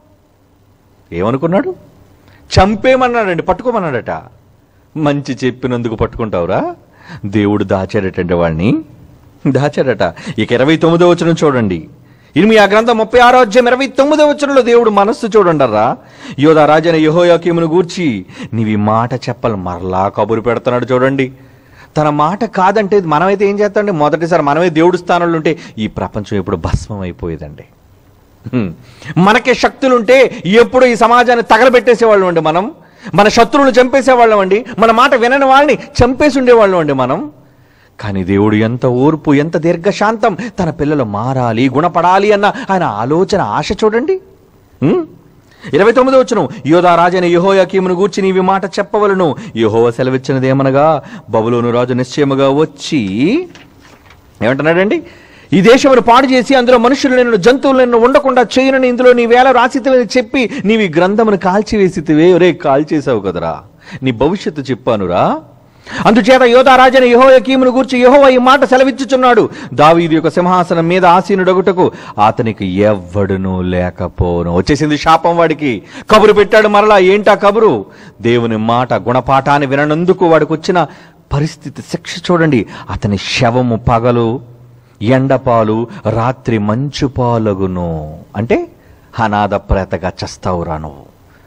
ఏమనుకున్నాడు చంపేమన్నాడండి పట్టుకోమన్నాడట మంచి చెప్పినందుకు పట్టుకుంటావురా దేవుడు దాచాడటండి వాడిని దాచాడట ఇక ఇరవై తొమ్మిదో వచనం చూడండి ఇనిమి ఆ గ్రంథం ముప్పై ఆరో అధ్యాయం ఇరవై తొమ్మిదో వచనంలో దేవుడు మనస్సు చూడండర్రా యోధా రాజైన యహోయాకీమును గూర్చి నీవి మాట చెప్పాలి మరలా కబురు పెడుతున్నాడు చూడండి తన మాట కాదంటే మనమైతే ఏం చేస్తామండి మొదటిసారి మనమే దేవుడి స్థానంలో ఉంటే ఈ ప్రపంచం ఎప్పుడు భస్మం అయిపోయేదండి హ్మ్. మనకే శక్తులుంటే ఎప్పుడు ఈ సమాజాన్ని తగలబెట్టేసేవాళ్ళం అండి మనం మన శత్రువులు చంపేసేవాళ్ళం అండి మన మాట వినని వాళ్ళని చంపేసి ఉండేవాళ్ళం అండి మనం కానీ దేవుడు ఎంత ఓర్పు ఎంత దీర్ఘశాంతం తన పిల్లలు మారాలి గుణపడాలి అన్న ఆయన ఆలోచన ఆశ చూడండి హ్మ్? ఇరవై తొమ్మిదో వచ్చును యోధా రాజైన యహోయాకీమును గూర్చి నీవి మాట చెప్పవలను యహోవ సెలవిచ్చినదేమనగా బబులోను రాజు నిశ్చయముగా వచ్చి ఏమంటున్నాడండి ఈ దేశమును పాడు చేసి అందులో మనుషులు నిన్ను జంతువులు నిన్ను ఉండకుండా చేయనని ఇందులో నీ వేళ రాసితివని చెప్పి నీవి గ్రంథమును కాల్చివేసితివే ఒరే కాల్చేసావు కదరా నీ భవిష్యత్తు చెప్పానురా అందుచేత యోధారాజైన యహోయకీమును గూర్చి యెహోవా ఈ మాట సెలవిచ్చుచున్నాడు దావీదు యొక్క సింహాసనం మీద ఆసీనుడగుటకు అతనికి ఎవ్వడును లేకపోను వచ్చేసింది శాపం వాడికి కబురు పెట్టాడు మరలా ఏంటా కబురు దేవుని మాట గుణపాఠాన్ని విననందుకు వాడికి వచ్చిన పరిస్థితి శిక్ష చూడండి అతని శవము పగలు ఎండపాలు రాత్రి మంచు పాలగును అంటే అనాథ ప్రేతగా చస్తావురా నువ్వు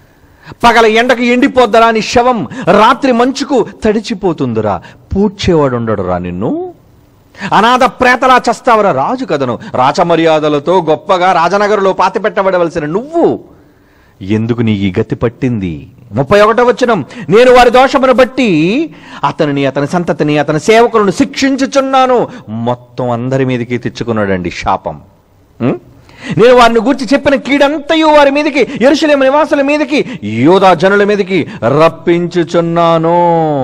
పగల ఎండకు ఎండిపోద్దరా నీ శవం రాత్రి మంచుకు తడిచిపోతుందిరా పూడ్చేవాడు ఉండడురా నిన్ను అనాథ ప్రేతలా చస్తావరా రాజు కదను రాచమర్యాదలతో గొప్పగా రాజనగరులో పాతిపెట్టబడవలసిన నువ్వు ఎందుకు నీ ఈ గతి పట్టింది ముప్పై ఒకటో వచనం నేను వారి దోషమును బట్టి అతనిని అతని సంతతిని అతని సేవకులను శిక్షించుచున్నాను మొత్తం అందరి మీదకి తెచ్చుకున్నాడండి శాపం ఉం? నేను వారిని గురించి చెప్పిన కీడంతయు వారి మీదకి ఎరుసలేం నివాసుల మీదకి యోధా జనుల మీదకి రప్పించుచున్నాను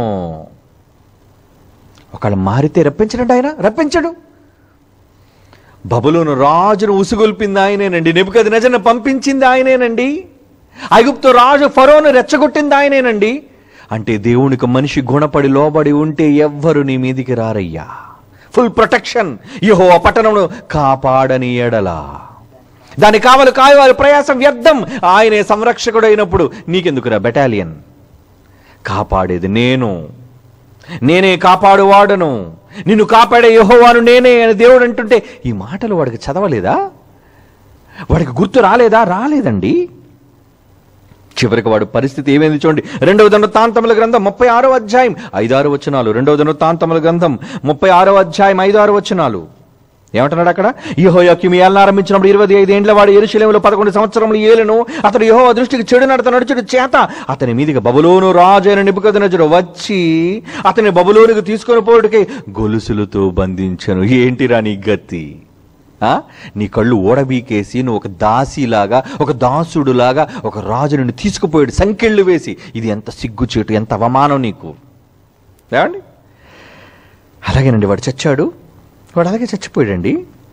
ఒకళ్ళు మారితే రప్పించడండి ఆయన రప్పించడు బబులోను రాజును ఉసుగొల్పింది ఆయనేనండి నెబుకది నజను పంపించింది ఆయనేనండి ఐగుప్తు రాజు ఫరోను రెచ్చగొట్టింది ఆయనేనండి అంటే దేవునికి మనిషి గుణపడి లోబడి ఉంటే ఎవ్వరు నీ మీదికి రారయ్యా ఫుల్ ప్రొటెక్షన్ యహో పట్టణమును కాపాడని ఎడలా దాని కావలు కాయవారి ప్రయాసం వ్యర్థం ఆయనే సంరక్షకుడైనప్పుడు నీకెందుకురా బెటాలియన్ కాపాడేది నేను నేనే కాపాడువాడను నిన్ను కాపాడే యహోవాను నేనే అని దేవుడు అంటుంటే ఈ మాటలు వాడికి చదవలేదా వాడికి గుర్తు రాలేదా రాలేదండి చివరికి వాడు పరిస్థితి ఏమైంది చూడండి రెండవ దినవృత్తాంతముల గ్రంథం ముప్పై ఆరో అధ్యాయం ఐదారు వచనాలు రెండవ దినవృత్తాంతముల గ్రంథం ముప్పై ఆరో అధ్యాయం ఐదారు వచనాలు ఏమంటున్నాడు అక్కడ యహోయాకి మీ ఆరంభించినప్పుడు ఇరవై ఐదు ఏండ్ల వాడు ఎరుశలేములో పదకొండు సంవత్సరములు ఏలును అతడు యహో దృష్టికి చెడు నడత నడుచుడు చేత అతని మీదికి బబులోను రాజైన నిపుకదనజుడు వచ్చి అతని బబులోనికి తీసుకొని పోటుకి గొలుసులతో బంధించను ఏంటిరా నీ గతి ఆ? నీ కళ్ళు ఓడబీకేసి నువ్వు ఒక దాసిలాగా ఒక దాసుడులాగా ఒక రాజు నిన్ను తీసుకుపోయాడు సంకెళ్ళు వేసి ఇది ఎంత సిగ్గుచేటు ఎంత అవమానం నీకు ఏమండి అలాగేనండి వాడు చచ్చాడు వాడు అలాగే చచ్చిపోయాడండి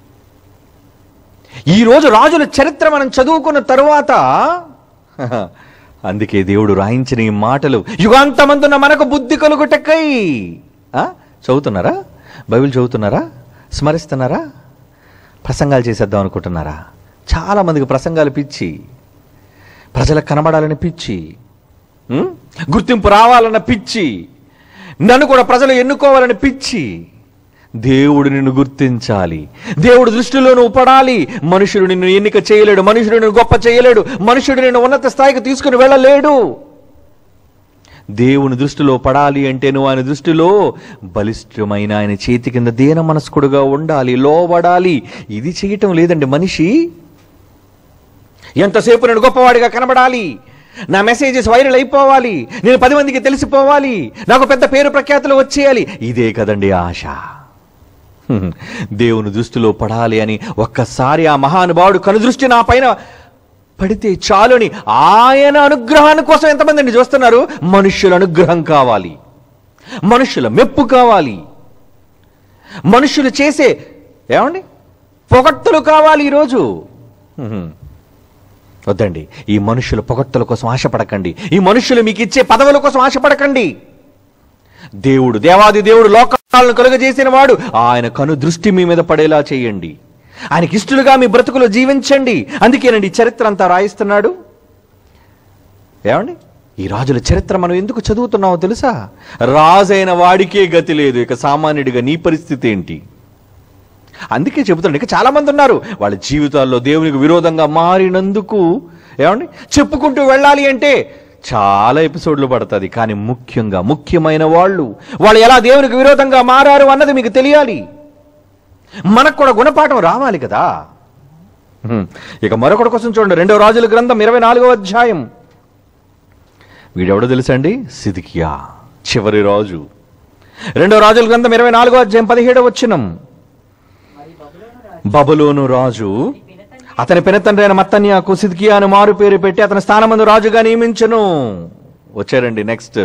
ఈరోజు రాజుల చరిత్ర మనం చదువుకున్న తరువాత అందుకే దేవుడు రాయించిన ఈ మాటలు యుగాంతమందున మనకు బుద్ధి కలుగుటకై ఆ? చదువుతున్నారా బైబిల్ చదువుతున్నారా స్మరిస్తున్నారా ప్రసంగాలు చేసేద్దాం అనుకుంటున్నారా చాలా మందికి ప్రసంగాలు పిచ్చి ప్రజలకు కనబడాలని పిచ్చి ఉం? గుర్తింపు రావాలన్న పిచ్చి నన్ను కూడా ప్రజలు ఎన్నుకోవాలని పిచ్చి దేవుడు నిన్ను గుర్తించాలి దేవుడు దృష్టిలో నువ్వు పడాలి మనుషుడు నిన్ను ఎన్నిక చేయలేడు మనుషుడు నిన్ను గొప్ప చేయలేడు మనుషుడు నిన్ను ఉన్నత స్థాయికి తీసుకుని వెళ్ళలేడు దేవుని దృష్టిలో పడాలి అంటే నువ్వు ఆయన దృష్టిలో బలిష్టమైన ఆయన చేతి కింద దీన మనస్కుడుగా ఉండాలి లోబడాలి ఇది చేయటం లేదండి మనిషి ఎంతసేపు నేను గొప్పవాడిగా కనబడాలి నా మెసేజెస్ వైరల్ అయిపోవాలి నేను పది మందికి తెలిసిపోవాలి నాకు పెద్ద పేరు ప్రఖ్యాతులు వచ్చేయాలి ఇదే కదండి ఆశ హ్మ్. దేవుని దృష్టిలో పడాలి అని ఒక్కసారి ఆ మహానుభావుడు కనుదృష్టి నా పైన పడితే చాలుని ఆయన అనుగ్రహాన్ని కోసం ఎంతమంది అండి చూస్తున్నారు మనుష్యుల అనుగ్రహం కావాలి మనుషుల మెప్పు కావాలి మనుషులు చేసే ఏమండి పొగట్టులు కావాలి ఈరోజు హ్మ్. వద్దండి ఈ మనుషుల పొగట్టుల కోసం ఆశపడకండి ఈ మనుషులు మీకు ఇచ్చే పదవుల కోసం ఆశపడకండి దేవుడు దేవాది దేవుడు లోకాలను కలుగజేసిన వాడు ఆయన కను దృష్టి మీ మీద పడేలా చేయండి ఆయనకి ఇష్టలుగా మీ బ్రతుకులు జీవించండి అందుకేనండి ఈ చరిత్ర అంతా రాయిస్తున్నాడు ఏమండి ఈ రాజుల చరిత్ర మనం ఎందుకు చదువుతున్నామో తెలుసా రాజైన వాడికే గతి లేదు ఇక సామాన్యుడిగా నీ పరిస్థితి ఏంటి అందుకే చెబుతాడు ఇక చాలా మంది ఉన్నారు వాళ్ళ జీవితాల్లో దేవునికి విరోధంగా మారినందుకు ఏమండి చెప్పుకుంటూ వెళ్ళాలి అంటే చాలా ఎపిసోడ్లు పడుతుంది కానీ ముఖ్యంగా ముఖ్యమైన వాళ్ళు వాళ్ళు ఎలా దేవునికి విరోధంగా మారారు అన్నది మీకు తెలియాలి మనకు కూడా గుణపాఠం రావాలి కదా హ్మ్. ఇక మరొకటి కోసం చూడండి రెండవ రాజుల గ్రంథం ఇరవై నాలుగో అధ్యాయం వీడెవడో తెలుసండి సిదికియా చివరి రాజు రెండవ రాజుల గ్రంథం ఇరవై నాలుగో అధ్యాయం పదిహేడవ వచ్చినం మరి బబులోను రాజు బబులోను రాజు పినతండ్రి అతని పెనతండ్రి అయిన మత్తన్యాకు సిద్కియా అని మారు పేరు పెట్టి అతని స్థానమందు రాజుగా నియమించను వచ్చారండి నెక్స్ట్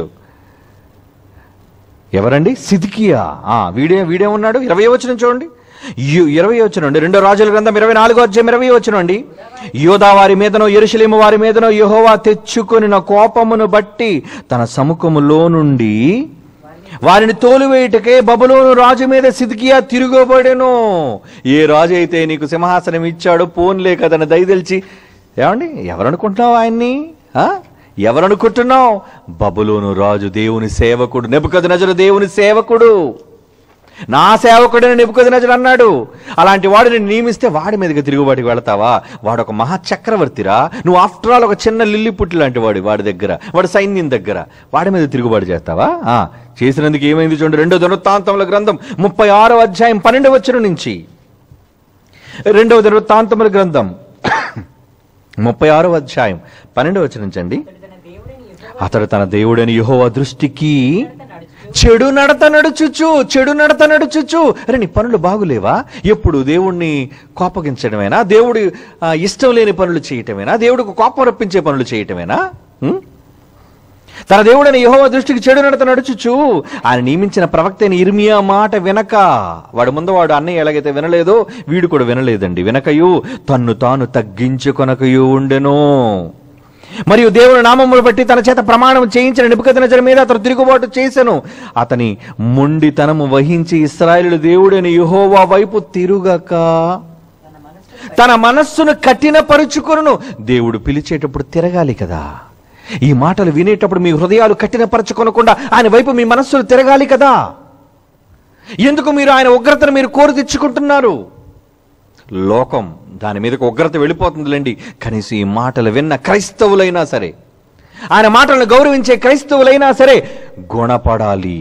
ఎవరండి సిద్కియా ఆ వీడే వీడే ఉన్నాడు ఇరవై వచ్చిన చూడండి యు- ఇరవై వచ్చినండి రెండో రాజుల గ్రంథం ఇరవై నాలుగో అధ్యాయం ఇరవై వచ్చినండి యోధా వారి మీదనో ఎరుషలేము వారి మీదనో యెహోవా తెచ్చుకొనిన కోపమును బట్టి తన సముఖములో నుండి వారిని తోలువేయుటకే బబులోను రాజు మీద సిద్కియా తిరుగబడెను ఏ రాజు అయితే నీకు సింహాసనం ఇచ్చాడో పోన్లే కదని దయదలిచి ఏమండి ఎవరనుకుంటున్నావు ఆయన్ని ఆ? ఎవరనుకుంటున్నావు బబులోను రాజు దేవుని సేవకుడు నెబుకదు నజరు దేవుని సేవకుడు నా సేవకుడిని నిపుకది నజరు అన్నాడు అలాంటి వాడిని నియమిస్తే వాడి మీదకి తిరుగుబాటుకి వెళతావా వాడు ఒక మహా చక్రవర్తిరా నువ్వు ఆఫ్టర్ ఆల్ ఒక చిన్న లిల్లి పుట్టి లాంటి వాడు వాడి దగ్గర వాడి సైన్యం దగ్గర వాడి మీద తిరుగుబాటు చేస్తావా ఆ, చేసినందుకు ఏమైంది చూడండి రెండో దినవృత్తాంతముల గ్రంథం ముప్పై ఆరో అధ్యాయం పన్నెండు వచ్చిన నుంచి రెండవ దినవృత్తాంతముల గ్రంథం ముప్పై ఆరో అధ్యాయం పన్నెండు వచ్చిన నుంచి అండి అతడు తన దేవుడని యెహోవా అతడు తన దేవుడని యెహోవా దృష్టికి నడత నడుచుచు చెడు నడత నడుచుచు చెడు నడత నడుచుచు అరే నీ పనులు బాగులేవా ఎప్పుడు దేవుణ్ణి కోపగించడమేనా దేవుడి ఆ, ఇష్టం లేని పనులు చేయటమేనా దేవుడికి కోపం రప్పించే పనులు చేయటమేనా ఉం? తన దేవుడని యెహోవా దృష్టికి చెడు నడత నడుచుచు ఆయన నియమించిన ప్రవక్త అయిన ఇర్మియా మాట వినక వాడు ముందు వాడు అన్నయ్య ఎలాగైతే వినలేదో వీడు కూడా వినలేదండి వినకయు తన్ను తాను తగ్గించుకొనకయు ఉండెను మరియు దేవుని నామములు బట్టి తన చేత ప్రమాణం చేయించిన నిపుకతనజర మీద అతను తిరుగుబాటు చేసెను అతని మొండితనము వహించి ఇస్రాయేలు దేవుడని యెహోవా వైపు తిరుగక తన మనస్సు తన మనస్సును కఠినపరుచుకొనును దేవుడు పిలిచేటప్పుడు తిరగాలి కదా ఈ మాటలు వినేటప్పుడు మీ హృదయాలు కఠినపరచుకొనకుండా ఆయన వైపు మీ మనస్సులు తిరగాలి కదా ఎందుకు మీరు ఆయన ఉగ్రతను మీరు కోరి తెచ్చుకుంటున్నారు లోకం దాని మీదకు ఉగ్రత వెళ్ళిపోతుందిలేండి కనీసం ఈ మాటలు విన్న క్రైస్తవులైనా సరే ఆయన మాటలను గౌరవించే క్రైస్తవులైనా సరే గుణపడాలి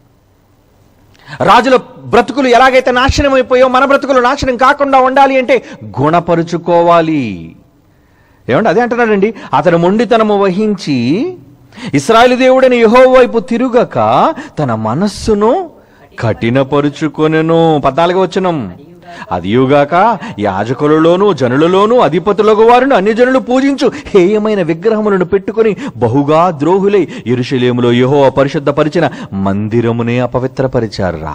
రాజుల బ్రతుకులు ఎలాగైతే నాశనం అయిపోయో మన బ్రతుకులు నాశనం కాకుండా ఉండాలి అంటే గుణపరుచుకోవాలి ఏమంటే అదే అంటున్నాడండి అతను మొండితనము వహించి ఇస్రాయేలు దేవుడని యహో వైపు తిరుగక తన మనస్సును కఠినపరుచుకొనెను పద్నాలుగు వచనం అదియుగాక యాజకులలోను జనులలోను అధిపతులకు వారిని అన్ని జనులు పూజించు హేయమైన విగ్రహములను పెట్టుకొని బహుగా ద్రోహులై ఇరుషలేములో యహో పరిశుద్ధపరిచిన మందిరమునే అపవిత్రపరిచారురా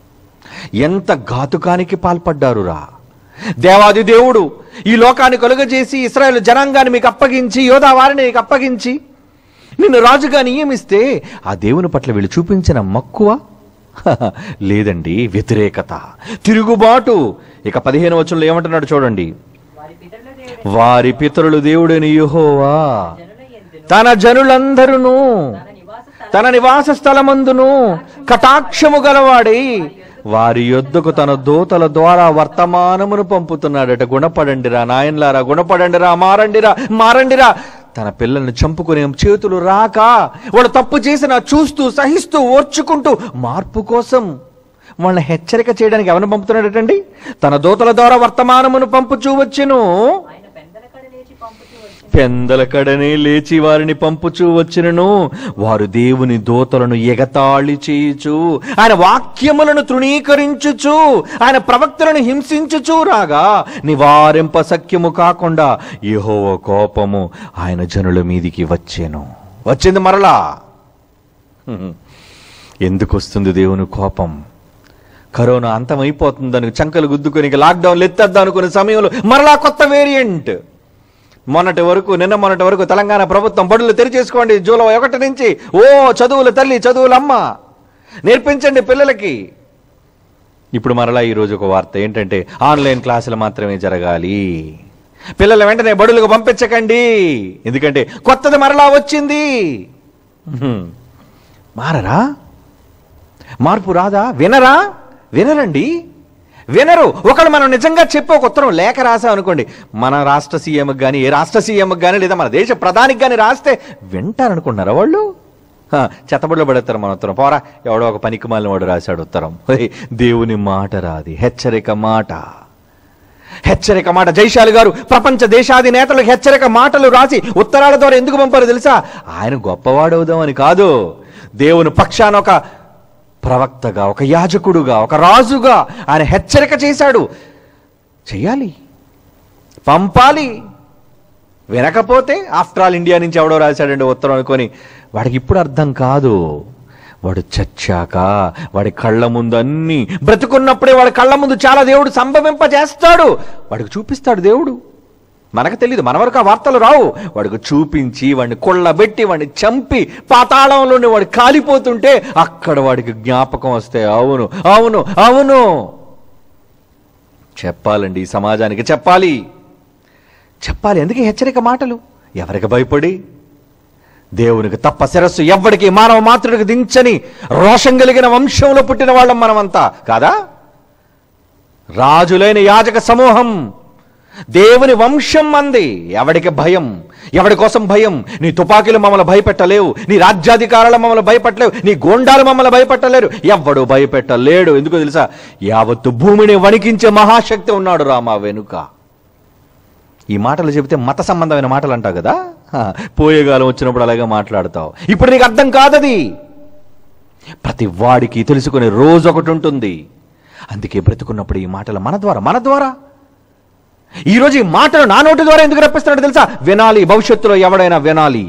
ఎంత ఘాతుకానికి పాల్పడ్డారురా దేవాది దేవుడు ఈ లోకాన్ని కలుగజేసి ఇస్రాయేల్ జనాంగాన్ని మీకు అప్పగించి యోధా వారిని మీకు అప్పగించి నిన్ను రాజుగా నియమిస్తే ఆ దేవుని పట్ల వీళ్ళు చూపించిన మక్కువ హహ, లేదండి వ్యతిరేకత తిరుగుబాటు ఇక పదిహేను వచనంలో ఏమంటున్నాడు చూడండి వారి పితరుల దేవుడు వారి పితరులు దేవుడని యెహోవా జనుల ఎందును తన జనులందరూ తన నివాస స్థలం తన నివాస స్థలమందును కటాక్షము గలవాడై వారి యొద్దకు తన దూతల ద్వారా వర్తమానమును పంపుతున్నాడట గుణపడండిరా నాయన్లారా గుణపడండిరా మారండిరా మారండిరా తన పిల్లల్ని చంపుకునే చేతులు రాక వాడు తప్పు చేసిన చూస్తూ సహిస్తూ ఓర్చుకుంటూ మార్పు కోసం వాళ్ళని హెచ్చరిక చేయడానికి ఎవరిని పంపుతున్నాడటండి తన దూతల ద్వారా వర్తమానమును పంపుచూ వచ్చెను ఆయన పెందల కడ లేచి పంపుతూ వచ్చి పెందల కడనే లేచి వారిని పంపుచూ వచ్చినను వారు దేవుని దూతలను ఎగతాళి చేయుచు ఆయన వాక్యములను తృణీకరించుచు ఆయన ప్రవక్తలను హింసించుచు రాగా నివారింప సఖ్యము కాకుండా యెహోవా కోపము ఆయన జనుల మీదికి వచ్చాను వచ్చింది మరలా హ్మ్. ఎందుకు వస్తుంది దేవుని కోపం కరోనా అంతమైపోతుందని చంకలు గుద్దుకొని ఇక లాక్డౌన్లు ఎత్తేద్దాం అనుకునే సమయంలో మరలా కొత్త వేరియంట్ మొన్నటి వరకు నిన్న మొన్నటి వరకు తెలంగాణ ప్రభుత్వం బడులు తెరిచేసుకోండి జూలై ఒకటి నుంచి ఓ చదువుల తల్లి చదువులమ్మ నేర్పించండి పిల్లలకి ఇప్పుడు మరలా ఈరోజు ఒక వార్త ఏంటంటే ఆన్లైన్ క్లాసులు మాత్రమే జరగాలి పిల్లల వెంటనే బడులకు పంపించకండి ఎందుకంటే కొత్తది మరలా వచ్చింది హ్మ్. మారరా మార్పు రాదా వినరా వినరండి వినరు ఒకళ్ళు మనం నిజంగా చెప్పి ఒక ఉత్తరం లేఖ రాసాం అనుకోండి మన రాష్ట్ర సీఎంకి కానీ ఏ రాష్ట్ర సీఎంకి కానీ లేదా మన దేశ ప్రధానికి కానీ రాస్తే వింటారనుకుంటున్నారా వాళ్ళు హ, చెత్తబడిలో పడేస్తారు మన ఉత్తరం పోరా ఎవడో ఒక పనికి మాలిన వాడు రాశాడు ఉత్తరం హే, దేవుని మాట రాది హెచ్చరిక మాట హెచ్చరిక మాట జైశాలి గారు ప్రపంచ దేశాది నేతలకు హెచ్చరిక మాటలు రాసి ఉత్తరాల ద్వారా ఎందుకు పంపారో తెలుసా ఆయన గొప్పవాడవుదామని కాదు దేవుని పక్షాన ఒక ప్రవక్తగా ఒక యాజకుడుగా ఒక రాజుగా ఆయన హెచ్చరిక చేశాడు చెయ్యాలి పంపాలి వినకపోతే ఆఫ్టర్ ఆల్ ఇండియా నుంచి ఎవడో రాశాడండి ఉత్తరం అనుకొని వాడికి ఇప్పుడు అర్థం కాదు వాడు చచ్చాక వాడి కళ్ళ ముందు అన్ని బ్రతుకున్నప్పుడే వాడి కళ్ళ ముందు చాలా దేవుడు సంభవింపజేస్తాడు వాడికి చూపిస్తాడు దేవుడు మనకు తెలియదు మన వరకు ఆ వార్తలు రావు వాడికి చూపించి వాడిని కొళ్ళబెట్టి వాడిని చంపి పాతాళంలోనే వాడు కాలిపోతుంటే అక్కడ వాడికి జ్ఞాపకం వస్తే అవును అవును అవును చెప్పాలండి ఈ సమాజానికి చెప్పాలి చెప్పాలి ఎందుకు ఈ హెచ్చరిక మాటలు ఎవరికి భయపడి దేవునికి తప్ప శిరస్సు ఎవ్వడికి మానవ మాతృడికి దించని రోషం కలిగిన వంశంలో పుట్టిన వాళ్ళం మనమంతా కాదా రాజులైన యాజక సమూహం దేవుని వంశం మంది ఎవడికి భయం ఎవడి కోసం భయం నీ తుపాకీలు మమ్మల్ని భయపెట్టలేవు నీ రాజ్యాధికారాలు మమ్మల్ని భయపెట్టలేవు నీ గోండాలు మమ్మల్ని భయపెట్టలేరు ఎవ్వడు భయపెట్టలేడు ఎందుకో తెలుసా యావత్తు భూమిని వణికించే మహాశక్తి ఉన్నాడు రామా వెనుక ఈ మాటలు చెబితే మత సంబంధమైన మాటలు అంటావు కదా హా, పోయేగాలం వచ్చినప్పుడు అలాగే మాట్లాడతావు ఇప్పుడు నీకు అర్థం కాదది ప్రతి వాడికి తెలుసుకునే రోజు ఒకటి ఉంటుంది అందుకే బ్రతుకున్నప్పుడు ఈ మాటలు మన ద్వారా మన ద్వారా ఈరోజు ఈ మాటలు నా నోటి ద్వారా ఎందుకు రప్పిస్తున్నాడు తెలుసా వినాలి భవిష్యత్తులో ఎవడైనా వినాలి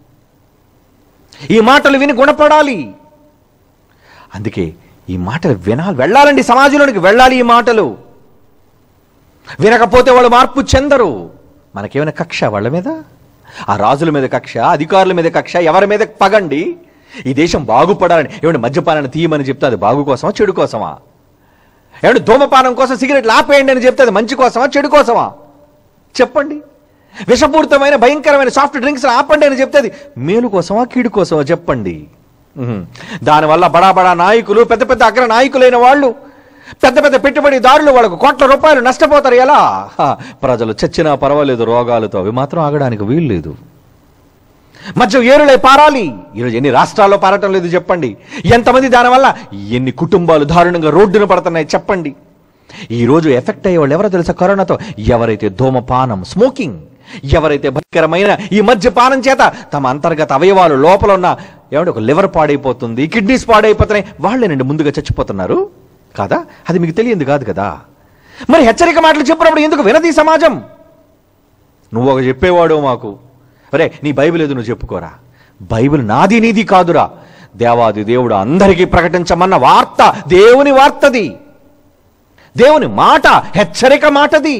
ఈ మాటలు విని గుణపడాలి అందుకే ఈ మాటలు వినాలి వెళ్ళాలండి సమాజంలోనికి వెళ్ళాలి ఈ మాటలు వినకపోతే వాళ్ళు మార్పు చెందరు మనకేమైనా కక్ష వాళ్ళ మీద ఆ రాజుల మీద కక్ష అధికారుల మీద కక్ష ఎవరి మీద పగండి ఈ దేశం బాగుపడాలని ఏమంటే మద్యపానాన్ని తీయమని చెప్తే అది బాగు కోసమా చెడు కోసమా ఏమంటే ధూమపానం కోసం సిగరెట్లు ఆపేయండి అని చెప్తే అది మంచి కోసమా చెడు కోసమా చెప్పండి విషపూరితమైన భయంకరమైన సాఫ్ట్ డ్రింక్స్ ఆపండి అని చెప్తే అది మేలు కోసమా కీడు కోసమా చెప్పండి ఉహుం. దానివల్ల బడా బడా నాయకులు పెద్ద పెద్ద అగ్ర నాయకులైన వాళ్ళు పెద్ద పెద్ద పెట్టుబడిదారులు వాళ్ళకు కోట్ల రూపాయలు నష్టపోతారు ఎలా హ, ప్రజలు చచ్చినా పర్వాలేదు రోగాలతో అవి మాత్రం ఆగడానికి వీలు లేదు మధ్య ఏరులై పారాలి ఈరోజు ఎన్ని రాష్ట్రాల్లో పారటం లేదు చెప్పండి ఎంతమంది దానివల్ల ఎన్ని కుటుంబాలు దారుణంగా రోడ్డున పడుతున్నాయి చెప్పండి ఈ రోజు ఎఫెక్ట్ అయ్యే వాళ్ళు ఎవరో తెలుసా కరోనాతో ఎవరైతే ధూమపానం స్మోకింగ్ ఎవరైతే భయంకరమైన ఈ మద్యపానం చేత తమ అంతర్గత అవయవాలు లోపల ఉన్న ఏమంటే ఒక లివర్ పాడైపోతుంది కిడ్నీస్ పాడైపోతున్నాయి వాళ్ళేనండి ముందుగా చచ్చిపోతున్నారు కాదా అది మీకు తెలియంది కాదు కదా మరి హెచ్చరిక మాటలు చెప్పినప్పుడు ఎందుకు వినది సమాజం నువ్వు ఒక చెప్పేవాడు మాకు అరే నీ బైబిల్ ఏదో నువ్వు చెప్పుకోరా బైబిల్ నాది నీది కాదురా దేవాది దేవుడు అందరికీ ప్రకటించమన్న వార్త దేవుని వార్తది దేవుని మాట హెచ్చరిక మాటది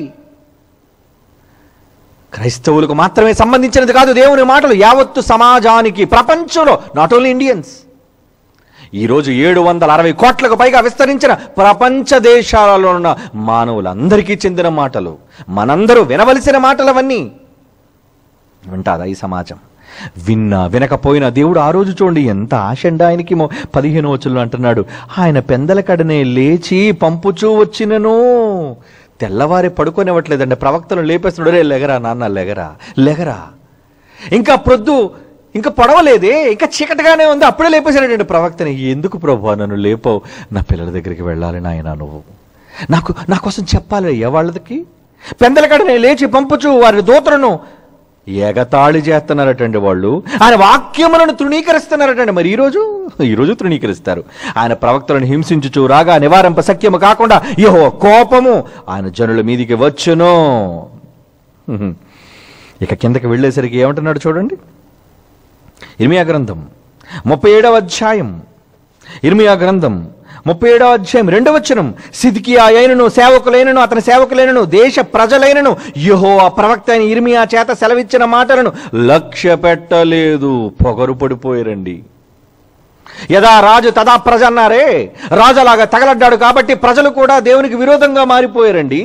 క్రైస్తవులకు మాత్రమే సంబంధించినది కాదు దేవుని మాటలు యావత్తు సమాజానికి ప్రపంచంలో నాట్ ఓన్లీ ఇండియన్స్ ఈరోజు ఏడు వందల అరవై కోట్లకు పైగా విస్తరించిన ప్రపంచ దేశాలలో ఉన్న మానవులందరికీ చెందిన మాటలు మనందరూ వినవలసిన మాటలు అవన్నీ వింటాదా ఈ సమాజం విన్నా వినకపోయినా దేవుడు ఆ రోజు చూడండి ఎంత ఆశ అండి ఆయనకి మో- పదిహేను వచ్చులు అంటున్నాడు ఆయన పెందల కడనే లేచి పంపుచూ వచ్చినను తెల్లవారి పడుకోనివ్వట్లేదండి ప్రవక్తను లేపేస్తున్నాడు రే లెగరా నాన్న లెగరా లెగరా ఇంకా ప్రొద్దు ఇంకా పొడవలేదే ఇంకా చీకటిగానే ఉంది అప్పుడే లేపేశాడండి ప్రవక్తని ఎందుకు ప్రభు నన్ను లేపవు నా పిల్లల దగ్గరికి వెళ్ళాలి నాయన నువ్వు నాకు నా కోసం చెప్పాలి అయ్యా వాళ్ళకి పెందలకడ నేను లేచి పంపుచు వారి దూతలను ఎగతాళి చేస్తున్నారటండి వాళ్ళు ఆయన వాక్యములను తృణీకరిస్తున్నారటండి మరి ఈరోజు ఈరోజు తృణీకరిస్తారు ఆయన ప్రవక్తలను హింసించుచు రాగా నివారింప సఖ్యము కాకుండా యహో కోపము ఆయన జనుల మీదికి వచ్చును హ్మ్. ఇక కిందకి వెళ్ళేసరికి ఏమంటున్నాడు చూడండి ఇర్మియా గ్రంథం ముప్పై ఏడవ అధ్యాయం ఇర్మియా గ్రంథం ముప్పై ఏడవ అధ్యాయం రెండవ వచనం సిద్కియా అయినను సేవకులైనను అతని సేవకులైనను దేశ ప్రజలైనను యహో ఆ ప్రవక్త అయిన ఇర్మియా చేత సెలవిచ్చిన మాటలను లక్ష్య పెట్టలేదు పొగరు పడిపోయారండి యదా రాజు తదా ప్రజ అన్నారే రాజు అలాగా తగలడ్డాడు కాబట్టి ప్రజలు కూడా దేవునికి విరోధంగా మారిపోయారండి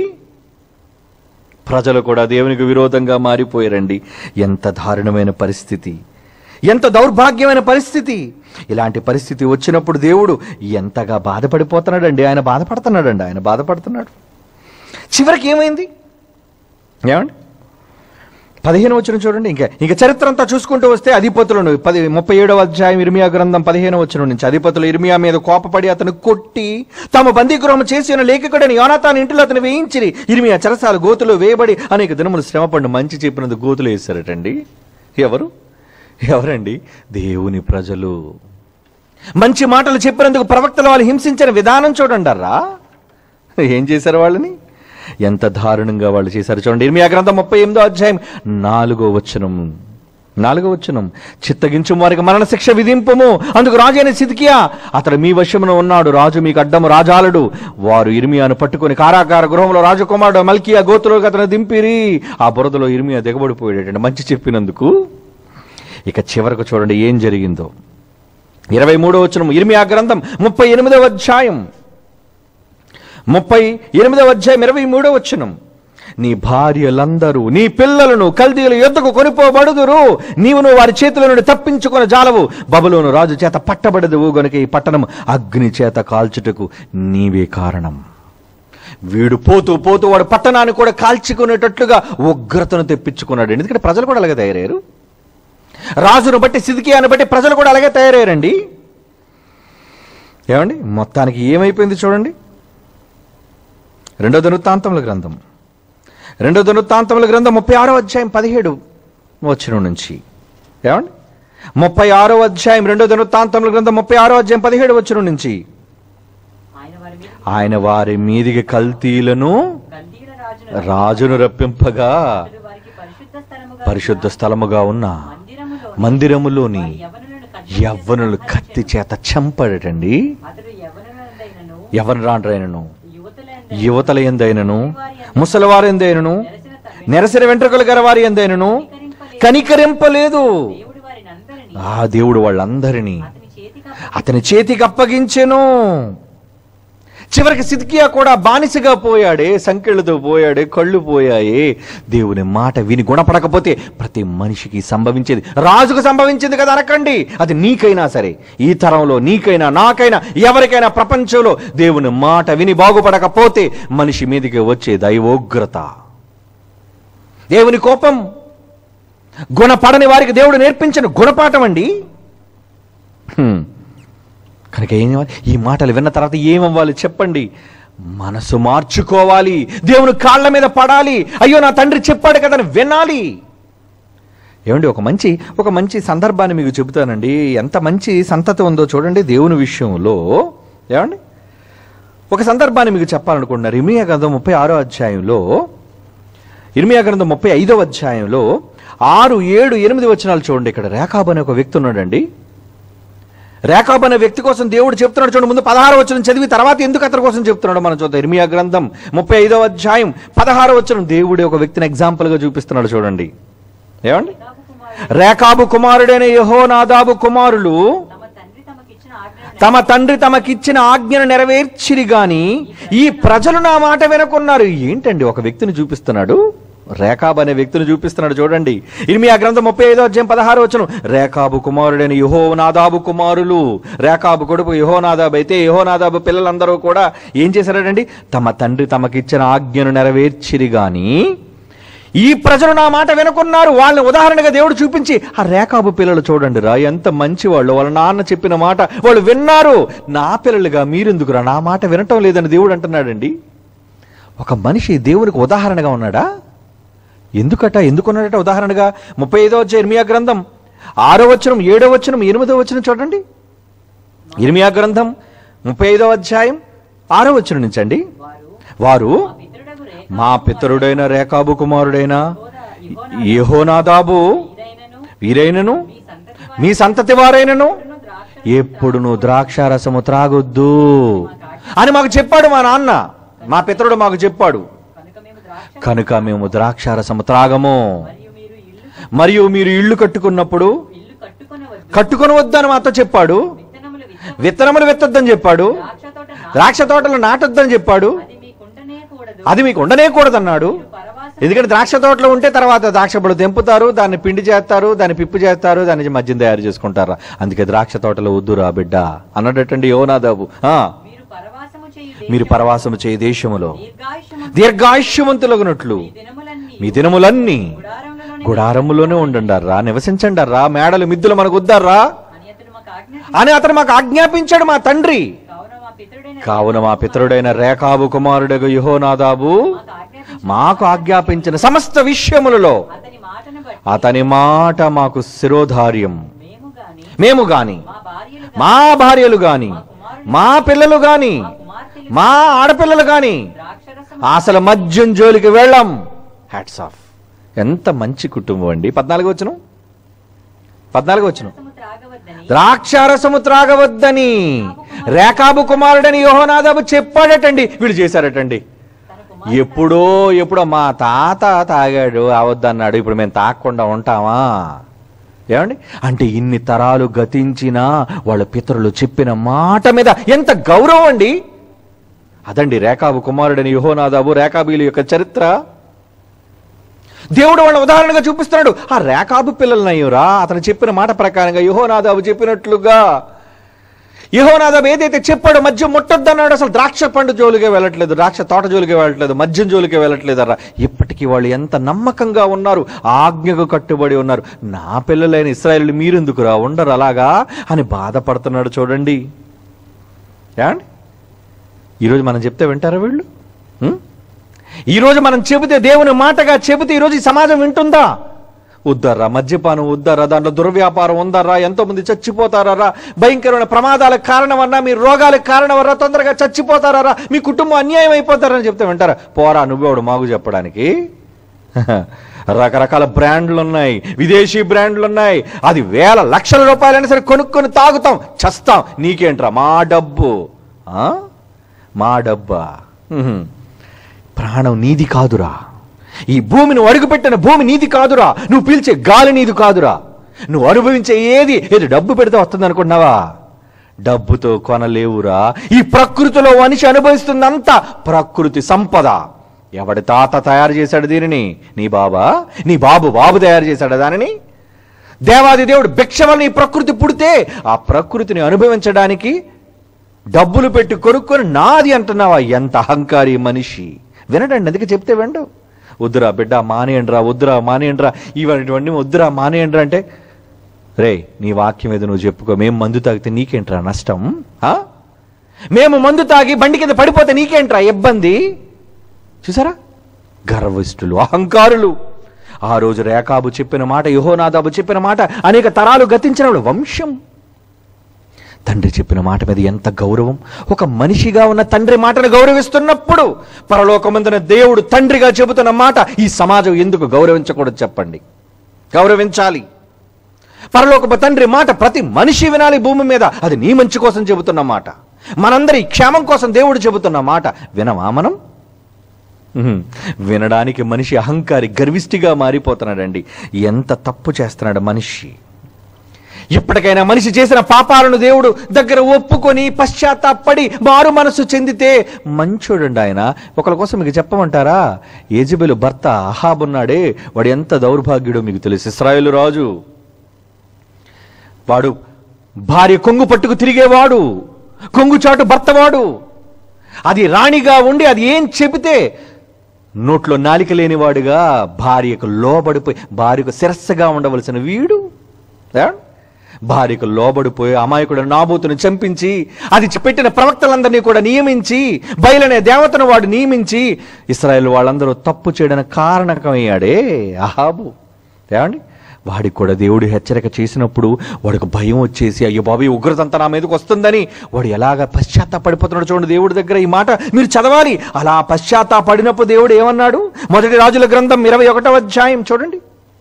ప్రజలు కూడా దేవునికి విరోధంగా మారిపోయారండి ఎంత దారుణమైన పరిస్థితి ఎంత దౌర్భాగ్యమైన పరిస్థితి ఇలాంటి పరిస్థితి వచ్చినప్పుడు దేవుడు ఎంతగా బాధపడిపోతున్నాడండి ఆయన బాధపడుతున్నాడండి ఆయన బాధపడుతున్నాడు చివరికి ఏమైంది ఏమండి పదిహేను వచ్చిన చూడండి ఇంకా ఇంకా చరిత్ర అంతా చూసుకుంటూ వస్తే అధిపతులను పది ముప్పై ఏడవ అధ్యాయం ఇర్మియా గ్రంథం పదిహేను వచ్చిన నుంచి అధిపతులు ఇర్మియా మీద కోపపడి అతను కొట్టి తమ బందీగృహం చేసిన లేఖకుడని యోనాతాన్ ఇంటిలో అతను వేయించిరి ఇర్మియా చెరసాలు గోతులు వేయబడి అనేక దినములు శ్రమపడి మంచి చెప్పినందుకు గోతులు వేశారటండి ఎవరు ఎవరండి దేవుని ప్రజలు మంచి మాటలు చెప్పినందుకు ప్రవక్తలు వాళ్ళు హింసించిన విధానం చూడండర్రా ఏం చేశారు వాళ్ళని ఎంత దారుణంగా వాళ్ళు చేశారు చూడండి ఇర్మియా గ్రంథం ముప్పై ఎనిమిదో అధ్యాయం నాలుగో వచనం నాలుగో వచనం చిత్తగించు వారికి మరణ శిక్ష విధింపము అందుకు రాజు అయిన సిద్కియా అతడు మీ వశమున ఉన్నాడు రాజు మీకు అడ్డము రాజాలుడు వారు ఇర్మియాను పట్టుకొని కారాగార గృహంలో రాజకుమారుడు మల్కియా గోతులోకి అతను దింపిరి ఆ బురదలో ఇర్మియా దిగబడిపోయాడు మంచి చెప్పినందుకు ఇక చివరకు చూడండి ఏం జరిగిందో ఇరవై మూడో వచనం ఇర్మియా గ్రంథం ముప్పై ఎనిమిదవ అధ్యాయం ముప్పై ఎనిమిదవ అధ్యాయం ఇరవై మూడో వచనం నీ భార్యలందరూ నీ పిల్లలను కల్దీల యుద్ధకు కొనిపోబడుదురు నీవును వారి చేతుల నుండి తప్పించుకొని జాలవు బబులోను రాజు చేత పట్టబడదువు గనుక ఈ పట్టణం అగ్ని చేత కాల్చుటకు నీవే కారణం వీడు పోతూ పోతూ వాడు పట్టణాన్ని కూడా కాల్చుకునేటట్లుగా ఉగ్రతను తెప్పించుకున్నాడు ఎందుకంటే ప్రజలు కూడా అలాగే తయారయ్యారు రాజును బట్టి సిద్కియాను బట్టి ప్రజలు కూడా అలాగే తయారయ్యారండి ఏమండి మొత్తానికి ఏమైపోయింది చూడండి రెండో ధనుత్తాంతముల గ్రంథం రెండో ధనుత్తాంతముల గ్రంథం ముప్పై ఆరో అధ్యాయం పదిహేడు వచ్చిన నుంచి ఏమండి ముప్పై ఆరో అధ్యాయం రెండో ధనుత్తాంతముల గ్రంథం ముప్పై ఆరో అధ్యాయం పదిహేడు వచ్చిన నుంచి ఆయన వారి మీద ఆయన వారి మీదికి కల్తీలను కల్దీల రాజును రాజును రప్పింపగా అతడు వారికి పరిశుద్ధ స్థలముగా పరిశుద్ధ స్థలముగా ఉన్న మందిరములో మందిరములోని యవనులను యవ్వనులు కత్తి చేత చంపడటండి అతడు యవనులందైనను ఎవరు రాండ్రైనను యువతులందైనను యువతల ఎందైనను ముసలివారు ఎందైనను నెరసిన తల్లి నెరసిన వెంట్రుకలు గల వారి ఎందైనను కనికరింపలేదు దేవుడు వారిని అందరినీ ఆ దేవుడు వాళ్ళందరినీ అతని చేతికి అతని చేతికి అప్పగించెను చివరికి సిద్కియా కూడా బానిసగా పోయాడే సంకెళ్ళతో పోయాడే కళ్ళు పోయాయి దేవుని మాట విని గుణపడకపోతే ప్రతి మనిషికి సంభవించేది రాజుకు సంభవించింది కదా అనకండి అది నీకైనా సరే ఈ తరంలో నీకైనా నాకైనా ఎవరికైనా ప్రపంచంలో దేవుని మాట విని బాగుపడకపోతే మనిషి మీదకి వచ్చే దైవోగ్రత దేవుని కోపం గుణపడని వారికి దేవుడు నేర్పించిన గుణపాఠం అండి హ్మ్. కనుక ఏం చేయాలి? ఈ మాటలు విన్న తర్వాత ఏమవ్వాలి చెప్పండి మనసు మార్చుకోవాలి దేవుని కాళ్ళ మీద పడాలి అయ్యో నా తండ్రి చెప్పాడు కదా అని వినాలి ఏమండి ఒక మంచి ఒక మంచి సందర్భాన్ని మీకు చెబుతానండి ఎంత మంచి సంతతి ఉందో చూడండి దేవుని విషయంలో ఏమండి ఒక సందర్భాన్ని మీకు చెప్పాలనుకుంటున్నారు ఇమియా గ్రంథం ముప్పై ఆరో అధ్యాయంలో ఇర్మియా గ్రంథం ముప్పై ఐదవ అధ్యాయంలో ఆరు ఏడు ఎనిమిది వచనాలు చూడండి ఇక్కడ రేఖాబ్ అనే ఒక వ్యక్తి ఉన్నాడండి రేఖాబ్ అనే వ్యక్తి కోసం దేవుడు చెప్తున్నాడు చూడండి ముందు పదహారు వచనం చదివి తర్వాత ఎందుకు అతని కోసం చెప్తున్నాడు మనం చూద్దాం ఇర్మియా గ్రంథం ముప్పై ఐదవ అధ్యాయం పదహారు వచనం దేవుడు ఒక వ్యక్తిని example గా చూపిస్తున్నాడు చూడండి ఏమండి రేకాబు కుమారుడు రేకాబు కుమారుడైన యహో నాదాబు కుమారులు తమ తండ్రి తమకిచ్చిన ఆజ్ఞను తమ తండ్రి తమకిచ్చిన ఆజ్ఞను నెరవేర్చిరి గాని ఈ ప్రజలు నా మాట వినకున్నారు ఏంటండి ఒక వ్యక్తిని చూపిస్తున్నాడు రేకాబు అనే వ్యక్తిని చూపిస్తున్నాడు చూడండి ఇనిమి ఆ గ్రంథం ముప్పై ఐదో అధ్యాయం పదహారు వచ్చును రేకాబు కుమారుడైన యుహో నాదాబు కుమారులు రేకాబు కొడుకు యుహో నాదాబు అయితే యుహో నాదాబు పిల్లలందరూ కూడా ఏం చేశారండి తమ తండ్రి తమకిచ్చిన ఆజ్ఞను నెరవేర్చిరి గాని ఈ ప్రజలు నా మాట వినుకున్నారు వాళ్ళని ఉదాహరణగా దేవుడు చూపించి ఆ రేకాబు పిల్లలు చూడండి రా ఎంత మంచి వాళ్ళు వాళ్ళ నాన్న చెప్పిన మాట వాళ్ళు విన్నారు నా పిల్లలుగా మీరెందుకురా నా మాట వినటం లేదని దేవుడు అంటున్నాడండి ఒక మనిషి దేవునికి ఉదాహరణగా ఉన్నాడా ఎందుకట ఎందుకున్నాడట ఉదాహరణగా ముప్పై ఐదో వచ్చే ఇర్మియా గ్రంథం ఆరో వచనం ఏడో వచనం ఎనిమిదో వచనం చూడండి ఇర్మియా గ్రంథం ముప్పై ఐదో అధ్యాయం ఆరో వచనం నుంచి అండి వారు వారు మా పితరుడగు రేఖ మా పితరుడైన రేకాబు కుమారుడైన యెహోనా- యెహోనాదాబు వీరైనను వీరైనను మీ సంతతి మీ సంతతి వారైనను వారును ద్రాక్ష ఎప్పుడును ద్రాక్షారసము త్రాగొద్దు అని మాకు చెప్పాడు మా నాన్న మా పితరుడు మాకు చెప్పాడు కనుక మేము ద్రాక్ష కనుక మేము ద్రాక్షారసము త్రాగము మరియు మీరు ఇల్లు మరియు మీరు ఇల్లు కట్టుకున్నప్పుడు ఇల్లు కట్టుకొనవద్దు కట్టుకొని వద్దని మాతో చెప్పాడు విత్తనములు విత్త విత్తనములు విత్తొద్దని చెప్పాడు ద్రాక్ష తోట నా- ద్రాక్ష తోటలు నాటొద్దని చెప్పాడు అది మీకుండనే కూడదు అది మీకు ఉండనే కూడదన్నాడు పరవాస ఎందుకంటే ద్రాక్ష తోటలో ఉంటే తర్వాత ద్రాక్ష పళ్ళు తెంపుతారు దాన్ని పిండి చేస్తారు దాన్ని పిప్పు చేస్తారు దాని నుంచి మద్యం తయారు చేసుకుంటారు అందుకే ద్రాక్ష తోటలో వద్దురా బిడ్డ అన్నట్టండి యోనాదాబు ఆ మీరు పరవాసము చేయు మీరు పరవాసము చేయ దేశములో దీర్ఘాయుషము దీర్ఘాయుష్యవంతులగునట్లు ఈ దినములన్నీ మీ దినములన్నీ గుడారంలోనే గుడారములోనే ఉండండారా నివసించండారా మేడలు మిద్దులు మనకు వద్దారా అని అతడు మాకు ఆజ్ఞ అని అతను మాకు ఆజ్ఞాపించాడు మా తండ్రి కావున మా పితరుడైన కావున మా పితరుడైన రేకాబు కుమారుడగు యుహోనాదాబు మాకు ఆజ్ఞాపించి మాకు ఆజ్ఞాపించిన సమస్త విషయములలో అతని మాటను బట్టి అతని మాట మాకు శిరోధార్యం మేము గాని మేము గాని మా భార్యలు మా భార్యలు గాని మా పిల్లలు గాని కుమార్తెలు మా ఆడపిల్లలు గాని ద్రాక్షరసం అసలు మద్యం జోలికి వెళ్ళం హ్యాట్స్ ఆఫ్ ఎంత మంచి కుటుంబం అండి పద్నాలుగు వచ్చును పద్నాలుగు వచ్చును రసము త్రాగవద్దని ద్రాక్షారసము త్రాగవద్దని రేకాబు కుమారుడని యోహనాదాబు చెప్పాడటండి వీళ్ళు చేశారటండి తన కుమార్ ఎప్పుడో ఎప్పుడో మా తాత తాగాడు అవద్దన్నాడు ఇప్పుడు మేము తాగకుండా ఉంటామా ఏమండి అంటే ఇన్ని తరాలు గతించినా వాళ్ళ పితరులు చెప్పిన మాట మీద ఎంత గౌరవం అండి అదండి రేకాబు కుమారుడని యుహోనాదాబు రేకాబీల యొక్క చరిత్ర దేవుడు వాళ్ళ ఉదాహరణగా చూపిస్తున్నాడు ఆ రేకాబు పిల్లలనయ్యురా అతను చెప్పిన మాట ప్రకారంగా యుహోనాదాబు చెప్పినట్లుగా యహోనాదాబు ఏదైతే చెప్పాడో మద్యం ముట్టొద్దన్నాడు అసలు ద్రాక్ష పండు జోలికే వెళ్ళట్లేదు ద్రాక్ష తోట జోలికే వెళ్ళట్లేదు మద్యం జోలికే వెళ్ళట్లేదు అరా ఇప్పటికీ వాళ్ళు ఎంత నమ్మకంగా ఉన్నారు ఆజ్ఞకు కట్టుబడి ఉన్నారు నా పిల్లలైన ఇస్రాయలు మీరెందుకురా ఉండరు అలాగా అని బాధపడుతున్నాడు చూడండి ఏమండి ఈరోజు మనం చెప్తే వింటారా వీళ్ళు ఉం? ఈరోజు మనం చెబితే దేవుని మాటగా చెబితే ఈరోజు ఈ సమాజం వింటుందా ఉద్దర్రా మద్యపానం ఉద్దర్రా దాంట్లో దుర్వ్యాపారం ఉందర్రా ఎంతో మంది చచ్చిపోతారా భయంకరమైన ప్రమాదాలకు కారణమన్నా మీ రోగాలకు కారణమన్నా తొందరగా చచ్చిపోతారా మీ కుటుంబం అన్యాయం అయిపోతారని చెప్తే వింటారా పోరా నువ్వెవడు మాకు చెప్పడానికి రకరకాల బ్రాండ్లు ఉన్నాయి విదేశీ బ్రాండ్లు ఉన్నాయి అది వేల లక్షల రూపాయలైనా సరే కొనుక్కొని తాగుతాం చస్తాం నీకేంట్రా మా డబ్బు ఆ? మా డబ్బా ఉహుం. ప్రాణం నీది కాదురా ఈ భూమిని అడుగుపెట్టిన భూమి నీది కాదురా నువ్వు పీల్చే గాలి నీది కాదురా నువ్వు అనుభవించే ఏది ఏది డబ్బు పెడితే వస్తుంది అనుకున్నావా డబ్బుతో కొనలేవురా ఈ ప్రకృతిలో మనిషి అనుభవిస్తుందంతా ప్రకృతి సంపద ఎవడి తాత తయారు చేశాడు దీనిని నీ బాబా నీ బాబు బాబు తయారు చేశాడు దానిని దేవాది దేవుడు భిక్ష వలన ఈ ప్రకృతి పుడితే ఆ ప్రకృతిని అనుభవించడానికి డబ్బులు పెట్టి కొనుక్కొని నాది అంటున్నావా ఎంత అహంకారి మనిషి వినడండి అందుకే చెప్తే వెండు వద్దురా బిడ్డ మానేయండిరా వద్దురా మానేయండిరా ఇవన్నీ వద్దురా మానేయండిరా అంటే రే నీ వాక్యం ఏదో నువ్వు చెప్పుకో మేము మందు తాగితే నీకేంట్రా నష్టం ఆ? మేము మందు తాగి బండి కింద పడిపోతే నీకేంట్రా ఇబ్బంది చూసారా గర్విష్ఠులు అహంకారులు ఆ రోజు రేకాబు చెప్పిన మాట యహోనాదాబు చెప్పిన మాట అనేక తరాలు గతించిన వాడు వంశం తండ్రి చెప్పిన మాట మీద ఎంత గౌరవం ఒక మనిషిగా ఉన్న తండ్రి మాటను గౌరవిస్తున్నప్పుడు పరలోకమందున దేవుడు తండ్రిగా చెబుతున్న మాట ఈ సమాజం ఎందుకు గౌరవించకూడదు చెప్పండి గౌరవించాలి పరలోకపు తండ్రి మాట ప్రతి మనిషి వినాలి భూమి మీద అది నీ మంచి కోసం చెబుతున్న మాట మనందరి క్షేమం కోసం దేవుడు చెబుతున్న మాట వినమా మనం ఉహుం. వినడానికి మనిషి అహంకారి గర్విష్టిగా మారిపోతున్నాడండి ఎంత తప్పు చేస్తున్నాడు మనిషి ఇప్పటికైనా మనిషి చేసిన పాపాలను దేవుడు దగ్గర ఒప్పుకొని పశ్చాత్తాపడి మారు మనసు చెందితే మంచోడండి ఆయన ఒకరి కోసం మీకు చెప్పమంటారా ఏజబెలు భర్త అహాబ్ ఉన్నాడే వాడు ఎంత దౌర్భాగ్యుడో మీకు తెలుసు ఇస్రాయేలు రాజు వాడు భార్య కొంగు పట్టుకు తిరిగేవాడు కొంగు చాటు భర్తవాడు అది రాణిగా ఉండి అది ఏం చెబితే నోట్లో నాలిక లేనివాడుగా భార్యకు లోబడిపోయి భార్యకు శిరస్సుగా ఉండవలసిన వీడు ఏ? భార్యకు లోబడిపోయి అమాయకుడు నాబూతును చంపించి అది పెట్టిన ప్రవక్తలందరినీ కూడా నియమించి బయలనే దేవతను వాడు నియమించి ఇస్రాయేల్ వాళ్ళందరూ తప్పు చేయడానికి కారణకమయ్యాడే అహాబు ఏమండి వాడికి కూడా దేవుడు హెచ్చరిక చేసినప్పుడు వాడికి భయం వచ్చేసి అయ్యో బాబు ఈ ఉగ్రతంతా నా మీదకి వస్తుందని వాడు ఎలాగ పశ్చాత్తాపడిపోతున్నాడు చూడండి దేవుడి దగ్గర ఈ మాట మీరు చదవాలి అలా పశ్చాత్తాపడినప్పుడు దేవుడు ఏమన్నాడు మొదటి రాజుల గ్రంథం ఇరవై ఒకటవ అధ్యాయం చూడండి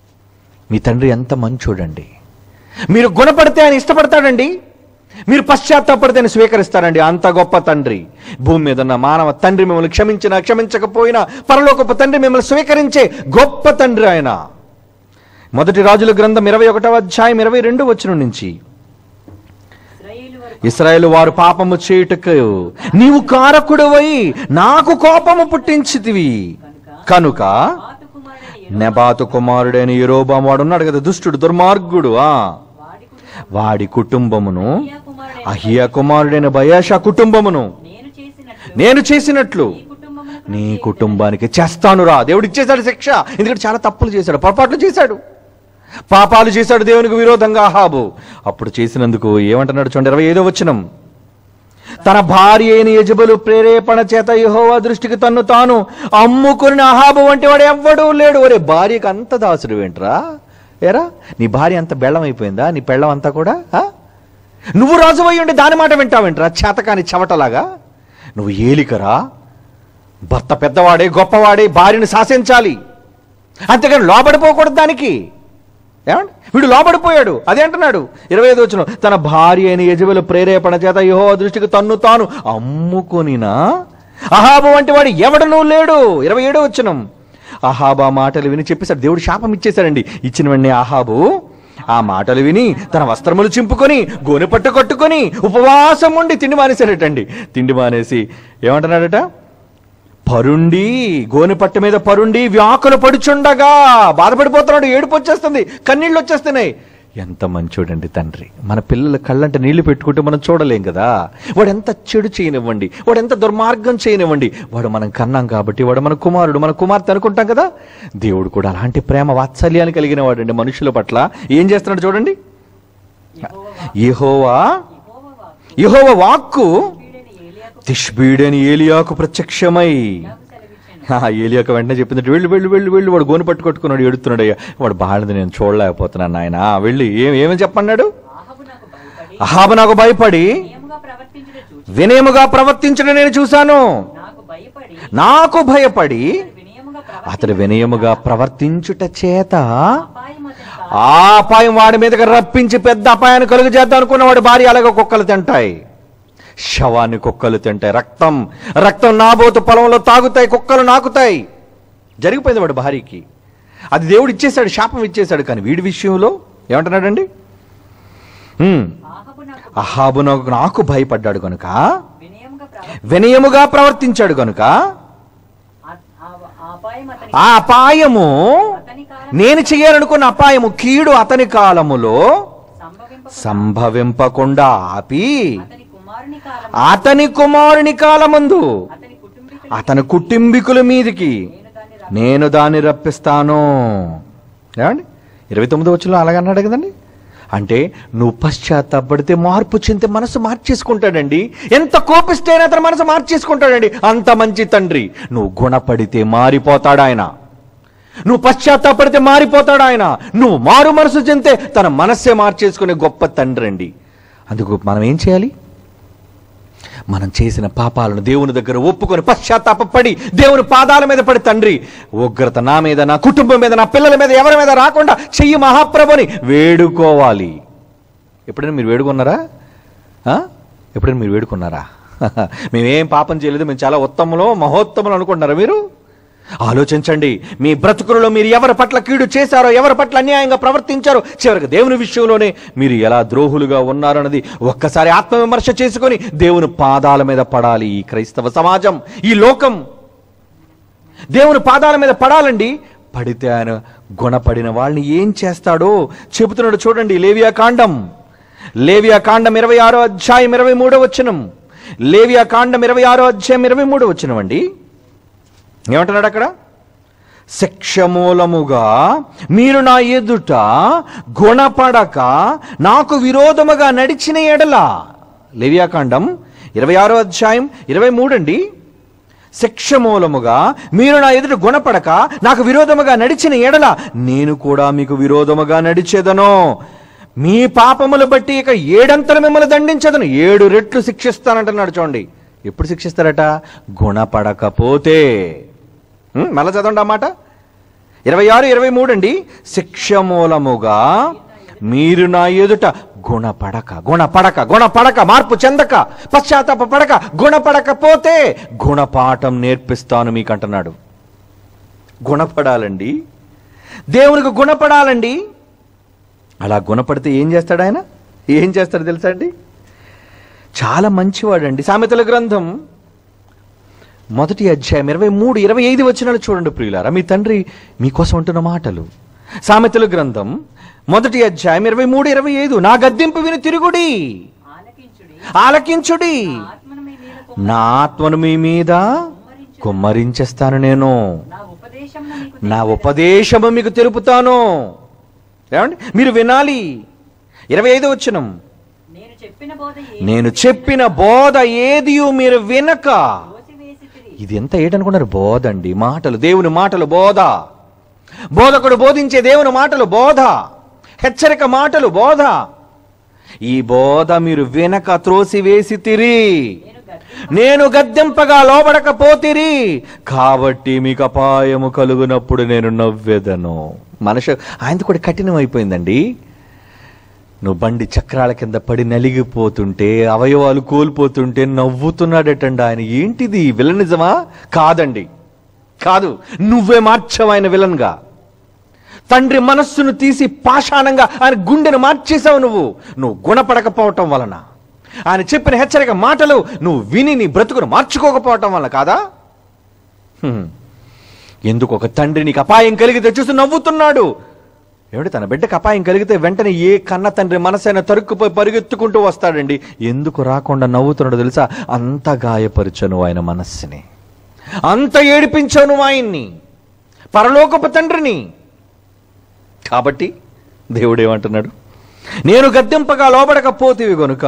మీ తండ్రి ఎంత మంచోడండి మీరు గుణపడితే ఆయన ఇష్టపడతాడండి మీరు పశ్చాత్తాపడితే ఆయన స్వీకరిస్తాడండి అంత గొప్ప తండ్రి భూమి మీద ఉన్న మానవ తండ్రి మిమ్మల్ని క్షమించినా క్షమించకపోయినా పరలోకపు తండ్రి మిమ్మల్ని స్వీకరించే గొప్ప తండ్రి ఆయన మొదటి రాజుల గ్రంథం ఇరవై ఒకటవ అధ్యాయం ఇరవై రెండు వచ్చిన నుంచి ఇశ్రాయేలు వరకు ఇస్రాయేల్ వారు పాపము చేయుటకు నీవు కారకుడవై నాకు కోపము పుట్టించితివి కనుక పాతు కుమారుడైన నెబాతు కుమారుడైన యెరోబాము వాడు ఉన్నాడు కదా దుష్టుడు దుర్మార్గుడు ఆ వాడి కుటుంబం వాడి కుటుంబమును అహియా కుమారుడైన అహియా కుమారుడైన బయాషా కుటుంబమును నేను చేసినట్లు నేను చేసినట్లు ఈ కుటుంబమునకు నీ కుటుంబానికి చేస్తానురా దేవుడు ఇచ్చేశాడు శిక్ష ఎందుకంటే చాలా తప్పులు చేశాడు పొరపాట్లు చేశాడు పాపాలు చేశాడు దేవునికి విరోధంగా అహాబు అప్పుడు చేసినందుకు ఏమంటున్నాడు చూడండి ఇరవై ఐదో వచ్చినం తన భార్య అయిన యజబలు ప్రేరేపణ చేత యెహోవా దృష్టికి తన్ను తాను అమ్ముకుని అహాబు వంటి వాడు ఎవ్వడూ లేడు ఒరే భార్యకి అంత దాసుడు ఏంట్రా ఏరా నీ భార్య అంత బెళ్ళం అయిపోయిందా నీ పెళ్ళం అంతా కూడా ఆ? నువ్వు రాజు అయి ఉండి దాని మాట వింటావేంట్రా చేతకాని చెవటలాగా నువ్వు ఏలికరా భర్త పెద్దవాడే గొప్పవాడే భార్యను శాసించాలి అంతేగాని లోబడిపోకూడదు దానికి ఏమండి వీడు లోబడిపోయాడు అదే అంటున్నాడు ఇరవై ఐదు వచ్చిన తన భార్య అయిన యజబెలు ప్రేరేపణ చేత యహో దృష్టికి తన్ను తాను అమ్ముకొనినా అహాబు వంటి వాడు ఎవడనూ లేడు ఇరవై ఏడో వచ్చినం అహాబా మాటలు విని చెప్పేశాడు దేవుడు శాపం ఇచ్చేశాడండి ఇచ్చిన వెంటనే అహాబు ఆ మాటలు విని తన వస్త్రములు చింపుకొని గోనె పట్టు కట్టుకొని ఉపవాసం ఉండి తిండి మానేశాడటండి తిండి మానేసి ఏమంటున్నాడట పరుండి గోనె పట్టు మీద పరుండి వ్యాకులు పడుచుండగా బాధపడిపోతున్నాడు ఏడుపు వచ్చేస్తుంది కన్నీళ్ళు వచ్చేస్తున్నాయి ఎంత మంచోడండి తండ్రి మన పిల్లల కళ్ళంటే నీళ్లు పెట్టుకుంటే మనం చూడలేం కదా వాడు ఎంత చెడు చేయనివ్వండి వాడు ఎంత దుర్మార్గం చేయనివ్వండి వాడు మనం కన్నాం కాబట్టి వాడు మన కుమారుడు మన కుమార్తె అనుకుంటాం కదా దేవుడు కూడా అలాంటి ప్రేమ వాత్సల్యాన్ని కలిగిన వాడండి మనుషుల పట్ల ఏం చేస్తున్నాడు చూడండి యెహోవా యెహోవా యెహోవా యెహోవా వాక్కు వాక్కు వీడైన ఏలియాకు తిష్బీడని ఏలియాకు ప్రత్యక్షమై ఇలాగు సెలవిచ్చాను ఆ ఏలియాకు వెంటనే చెప్పింది వెళ్ళు వెళ్ళు వెళ్ళు వెళ్ళు వాడు గోను పట్టుకొట్టుకున్నాడు ఎడుతున్నాడు అయ్యా వాడు బాధది నేను చూడలేకపోతున్నాను ఆయన వెళ్ళి ఏం ఏమని చెప్పన్నాడు ఆహబు నాకు భయపడి అహాబు నాకు భయపడి నియముగా ప్రవర్తించుట చూచి వినయముగా ప్రవర్తించడం నేను చూశాను నాకు భయపడి నాకు భయపడి వినయముగా అతడు వినయముగా ప్రవర్తించుట చేత అపాయం అతని ఆ అపాయం వాడి మీదకి రప్పించి పెద్ద అపాయాన్ని కలుగు చేద్దాం అనుకున్న వాడి భార్య అలాగే కుక్కలు తింటాయి శవాన్ని కుక్కలు తింటాయి రక్తం రక్తం నాబోతు పొలంలో తాగుతాయి కుక్కలు నాకుతాయి జరిగిపోయింది వాడు భార్యకి అది దేవుడు ఇచ్చేశాడు శాపం ఇచ్చేశాడు కానీ వీడి విషయంలో ఏమంటున్నాడండి హ్మ్. ఆహబు నాకు అహాబు నాకు నాకు భయపడ్డాడు కనుక వినయముగా ప్రవర్తి వినయముగా ప్రవర్తించాడు కనుక ఆ- ఆ- ఆ అపాయం అతని ఆ అపాయము అతని కాలం నేను చేయాలనుకున్న అపాయము కీడు అతని కాలములో సంభవింప సంభవింపకుండా ఆపి అతని కుమారుని కాలం అతని కుమారుని కాలమందు అతని కుటుంబీకులు అతని కుటుంబీకుల మీదికి నేను దాన్ని రా- నేను దాన్ని రప్పిస్తాను ఏమండి ఇరవై తొమ్మిది వచ్చిన అలాగన్నాడు కదండి అంటే నువ్వు పశ్చాత్తాపడితే మార్పు చెందితే మనసు మార్చేసుకుంటాడండి ఎంత కోపిస్తేనే అతను మనసు మార్చేసుకుంటాడండి అంత మంచి తండ్రి నువ్వు గుణపడితే మారిపోతాడు ఆయన నువ్వు పశ్చాత్తాపడితే మారిపోతాడు ఆయన నువ్వు మారు మనసు చెందితే తన మనస్సే మార్చేసుకునే గొప్ప తండ్రి అండి అందుకు మనం ఏం చేయాలి మనం చేసిన పాపాలను దేవుని దగ్గర ఒప్పుకొని పశ్చాత్తాపడి దేవుని పాదాల మీద పడి తండ్రి ఉగ్రత నా మీద నా కుటుంబం మీద నా పిల్లల మీద ఎవరి మీద రాకుండా చెయ్యి మహాప్రభుని వేడుకోవాలి ఎప్పుడైనా మీరు వేడుకున్నారా ఆ? ఎప్పుడైనా మీరు వేడుకున్నారా మేమేం పాపం చేయలేదు మేము చాలా ఉత్తములో మహోత్తములు అనుకుంటున్నారా మీరు ఆలోచించండి మీ బ్రతుకులలో మీరు ఎవరి పట్ల కీడు చేశారో ఎవరి పట్ల అన్యాయంగా ప్రవర్తించారో చివరికి దేవుని విషయంలోనే మీరు ఎలా ద్రోహులుగా ఉన్నారన్నది ఒక్కసారి ఆత్మవిమర్శ చేసుకొని దేవుని పాదాల మీద పడాలి ఈ క్రైస్తవ సమాజం ఈ లోకం దేవుని పాదాల మీద పడాలండి పడితే ఆయన గుణపడిన వాళ్ళని ఏం చేస్తాడో చెబుతున్నాడు చూడండి లేవియా కాండం లేవియా కాండం ఇరవై ఆరో అధ్యాయం ఇరవై మూడో వచనం లేవియా కాండం ఇరవై ఆరో అధ్యాయం ఇరవై మూడో వచనం అండి ఏమంటున్నాడు అక్కడ శిక్షమూలముగా మీరు నా ఎదుట గుణపడక నాకు విరోధముగా నడిచిన ఎడల లేవియాకాండం ఇరవై ఆరో అధ్యాయం ఇరవై మూడండి శిక్ష మూలముగా మీరు నా ఎదుట గుణపడక నాకు విరోధముగా నడిచిన ఎడల నేను కూడా మీకు విరోధముగా నడిచేదను మీ పాపములు బట్టి ఇక ఏడంతలు మిమ్మల్ని దండించదను ఏడు రెట్లు శిక్షిస్తానంటున్నాడు చూడండి ఎప్పుడు శిక్షిస్తారట గుణపడకపోతే ఉం, మళ్ళా చదవండి ఆ మాట ఇరవై ఆరు ఇరవై మూడు అండి శిక్ష మూలముగా మీరు నా ఎదుట గుణపడక గుణపడక గుణపడక మార్పు చెందక పశ్చాత్తాప పడక గుణపడకపోతే గుణపాఠం నేర్పిస్తాను మీకు అంటున్నాడు గుణపడాలండి దేవునికి గుణపడాలండి అలా గుణపడితే ఏం చేస్తాడు ఆయన ఏం చేస్తాడు తెలుసా అండి చాలా మంచివాడండి సామెతల గ్రంథం మొదటి అధ్యాయం ఇరవై మూడు ఇరవై ఐదు వచ్చినాలు చూడండి ప్రియులారా మీ తండ్రి మీకోసం ఉంటున్న మాటలు సామెతల గ్రంథం మొదటి అధ్యాయం ఇరవై మూడు ఇరవై ఐదు నా గద్దింపు విని తిరుగుడి ఆలకించుడి ఆలకించుడి ఆత్మను మీ మీద నా ఆత్మను మీ మీద కుమ్మరించేస్తాను నేను నా ఉపదేశం మీకు నా ఉపదేశము మీకు తెలుపుతాను ఏమండి మీరు వినాలి ఇరవై ఐదు వచ్చినం నేను చెప్పిన బోధ నేను చెప్పిన బోధ ఏదియు మీరు వినక తోసివేసితిరి ఇది ఎంత ఏటనుకున్నారు బోధ అండి మాటలు దేవుని మాటలు బోధ బోధకుడు బోధించే దేవుని మాటలు బోధ హెచ్చరిక మాటలు బోధ ఈ బోధ మీరు వినక త్రోసివేసి తిరి నేను గద్ది నేను గద్దెంపగా లోబడకపోతిరి కాబట్టి మీకు అపాయము కలుగునప్పుడు నేను నవ్వెదను మనిషి ఆయనది కూడా కఠినం అయిపోయిందండి నువ్వు బండి చక్రాల కింద పడి నలిగిపోతుంటే అవయవాలు కోల్పోతుంటే నవ్వుతున్నాడటండి ఆయన ఏంటిది విలనిజమా కాదండి కాదు నువ్వే మార్చావు ఆయన విలన్గా తండ్రి మనస్సును తీసి పాషాణంగా ఆయన గుండెను మార్చేశావు నువ్వు నువ్వు గుణపడకపోవటం వలన ఆయన చెప్పిన హెచ్చరిక మాటలు నువ్వు విని నీ బ్రతుకును మార్చుకోకపోవటం వల్ల కాదా హ్మ్. ఎందుకు ఒక తండ్రి నీకు అపాయం కలిగితే చూసి నవ్వుతున్నాడు ఏమిటి తన బిడ్డకు అపాయం కలిగితే వెంటనే ఏ కన్న తండ్రి మనసైన తరుక్కుపోయి పరిగెత్తుకుంటూ వస్తాడండి ఎందుకు రాకుండా నవ్వుతున్నాడో తెలుసా అంత గాయపరిచను ఆయన మనస్సుని అంత ఏడిపించాను ఆయన్ని పరలోకపు తండ్రిని కాబట్టి దేవుడు ఏమంటున్నాడు నేను గద్దెంపగా లోబడకపోతేవి గనుక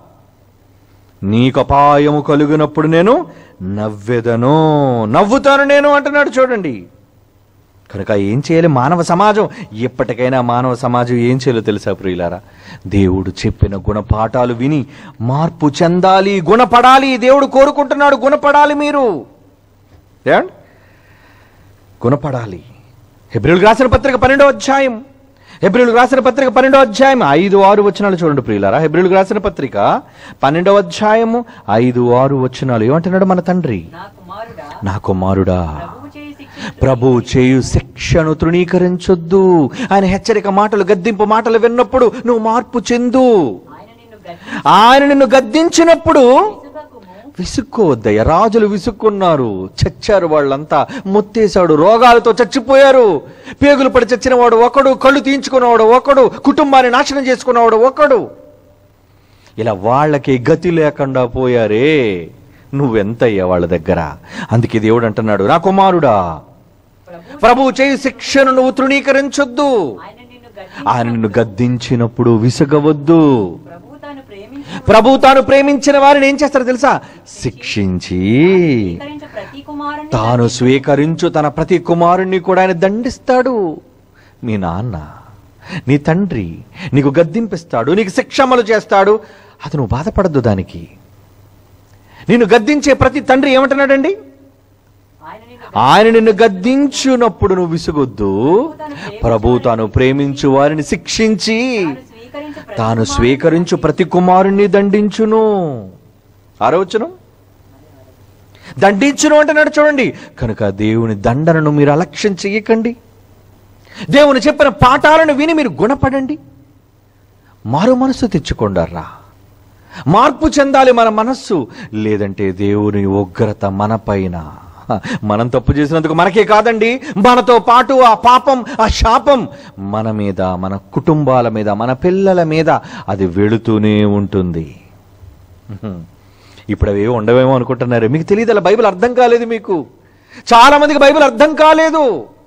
నీకు అపాయము కలుగునప్పుడు నేను నవ్వెదను నవ్వుతాను నేను అంటున్నాడు చూడండి కనుక ఏం చేయాలి మానవ సమాజం ఎప్పటికైనా మానవ సమాజం ఏం చేయాలో తెలుసా ప్రియులారా దేవుడు చెప్పిన గుణపాఠాలు విని మార్పు చెందాలి గుణపడాలి దేవుడు కోరుకుంటున్నాడు గుణపడాలి మీరు ఏమండి గుణపడాలి హెబ్రిల్ రాసిన పత్రిక పన్నెండో అధ్యాయం హెబ్రిల్ రాసిన పత్రిక పన్నెండో అధ్యాయం ఐదు ఆరు వచనాలు చూడండి ప్రియులారా హెబ్రిల్ రాసిన పత్రిక పన్నెండవ అధ్యాయము ఐదు ఆరు వచనాలు ఏమంటున్నాడు మన తండ్రి నా కుమారుడా నా కుమారుడా ప్రభువు చేయి శిక్ష ప్రభు చేయు శిక్షను తృణీకరించొద్దు ఆయన హెచ్చరిక మాటలు గద్దింపు మాటలు విన్నప్పుడు నువ్వు మార్పు చెందు ఆయన నిన్ను గద్ది ఆయన నిన్ను గద్దించినప్పుడు విసుగకుము విసుక్కోవద్దయ్య రాజులు విసుక్కున్నారు చచ్చారు వాళ్ళంతా మొత్తేశాడు రోగాలతో చచ్చిపోయారు పేగులు పడి చచ్చిన వాడు ఒకడు కళ్ళు తీయించుకున్నవాడు ఒకడు కుటుంబాన్ని నాశనం చేసుకున్నవాడు ఒకడు ఇలా వాళ్ళకి గతి లేకుండా పోయారే నువ్వెంతయ్యా వాళ్ళ దగ్గర అందుకే దేవుడు అంటున్నాడు నా కుమారుడా ప్రభు ప్రభు చేయి శిక్షను నువ్వు తృణీకరించొద్దు ఆయన నిన్ను ఆయన గద్ది నిన్ను గద్దించినప్పుడు విసగవద్దు ప్రభు తాను ప్రేమించి ప్రభు తాను ప్రేమించిన వారిని ఏం చేస్తారో తెలుసా శిక్షించి స్వీకరించు ప్రతి కుమారుని తాను స్వీకరించు తన ప్రతి కుమారుణ్ణి కూడా ఆయన దండిస్తాడు మీ నాన్న నీ తండ్రి నీకు గద్దింపిస్తాడు నీకు శిక్ష అమలు చేస్తాడు అది నువ్వు బాధపడద్దు దానికి నిన్ను గద్దించే ప్రతి తండ్రి ఏమంటున్నాడండి ఆయన నిన్ను ఆయన నిన్ను గద్దించునప్పుడు నువ్వు విసుగొద్దు ప్రభు తాను ప్రేమించు వారిని శిక్షించి తాను స్వీకరించు ప్రతి తాను స్వీకరించు ప్రతి కుమారుణ్ణి దండించును ఆరోచను దండించును అంటున్నాడు చూడండి కనుక దేవుని దండనను మీరు అలక్ష్యం చెయ్యకండి దేవుని చెప్పిన పాఠాలను విని మీరు గుణపడండి మారు మనస్సు తెచ్చుకోండర్రా మార్పు చెందాలి మన మనస్సు లేదంటే దేవుని ఉగ్రత మనపైన హ, మనం తప్పు చేసినందుకు మనకే కాదండి మనతో పాటు ఆ పాపం ఆ శాపం మన మీద మన కుటుంబాల మీద మన పిల్లల మీద అది వెళుతూనే ఉంటుంది ఉహుం. ఇప్పుడు అవి ఉండవేమో అనుకుంటున్నారు మీకు తెలియదు అలా బైబిల్ అర్థం కాలేదు మీకు చాలా మందికి బైబిల్ అర్థం కాలేదు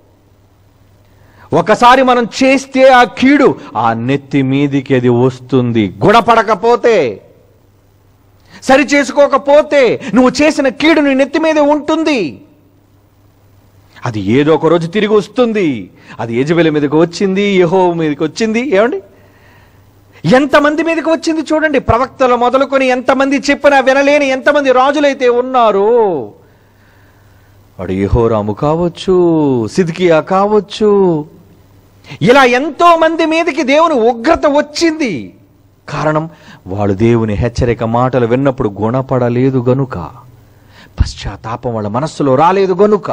ఒకసారి మనం చేస్తే ఆ కీడు ఆ నెత్తి మీదికి అది వస్తుంది గుణపడకపోతే సరి చేసుకోకపోతే నువ్వు చేసిన కీడు నీ నెత్తి మీదే ఉంటుంది అది ఏదో ఒక రోజు తిరిగి వస్తుంది అది యజబెల మీదకి వచ్చింది యహో మీదకి వచ్చింది ఏమండి ఎంతమంది మీదకి వచ్చింది చూడండి ప్రవక్తలు మొదలుకొని ఎంతమంది చెప్పినా వినలేని ఎంతమంది రాజులైతే ఉన్నారో వాడు యెహోరాము కావచ్చు సిద్కియా కావచ్చు ఇలా ఎంతో మంది మీదకి దేవుని ఉగ్రత వచ్చింది కారణం వాళ్ళు దేవుని హెచ్చరిక మాటలు విన్నప్పుడు గుణపడలేదు గనుక పశ్చాత్తాపం వాళ్ళ మనస్సులో రాలేదు గనుక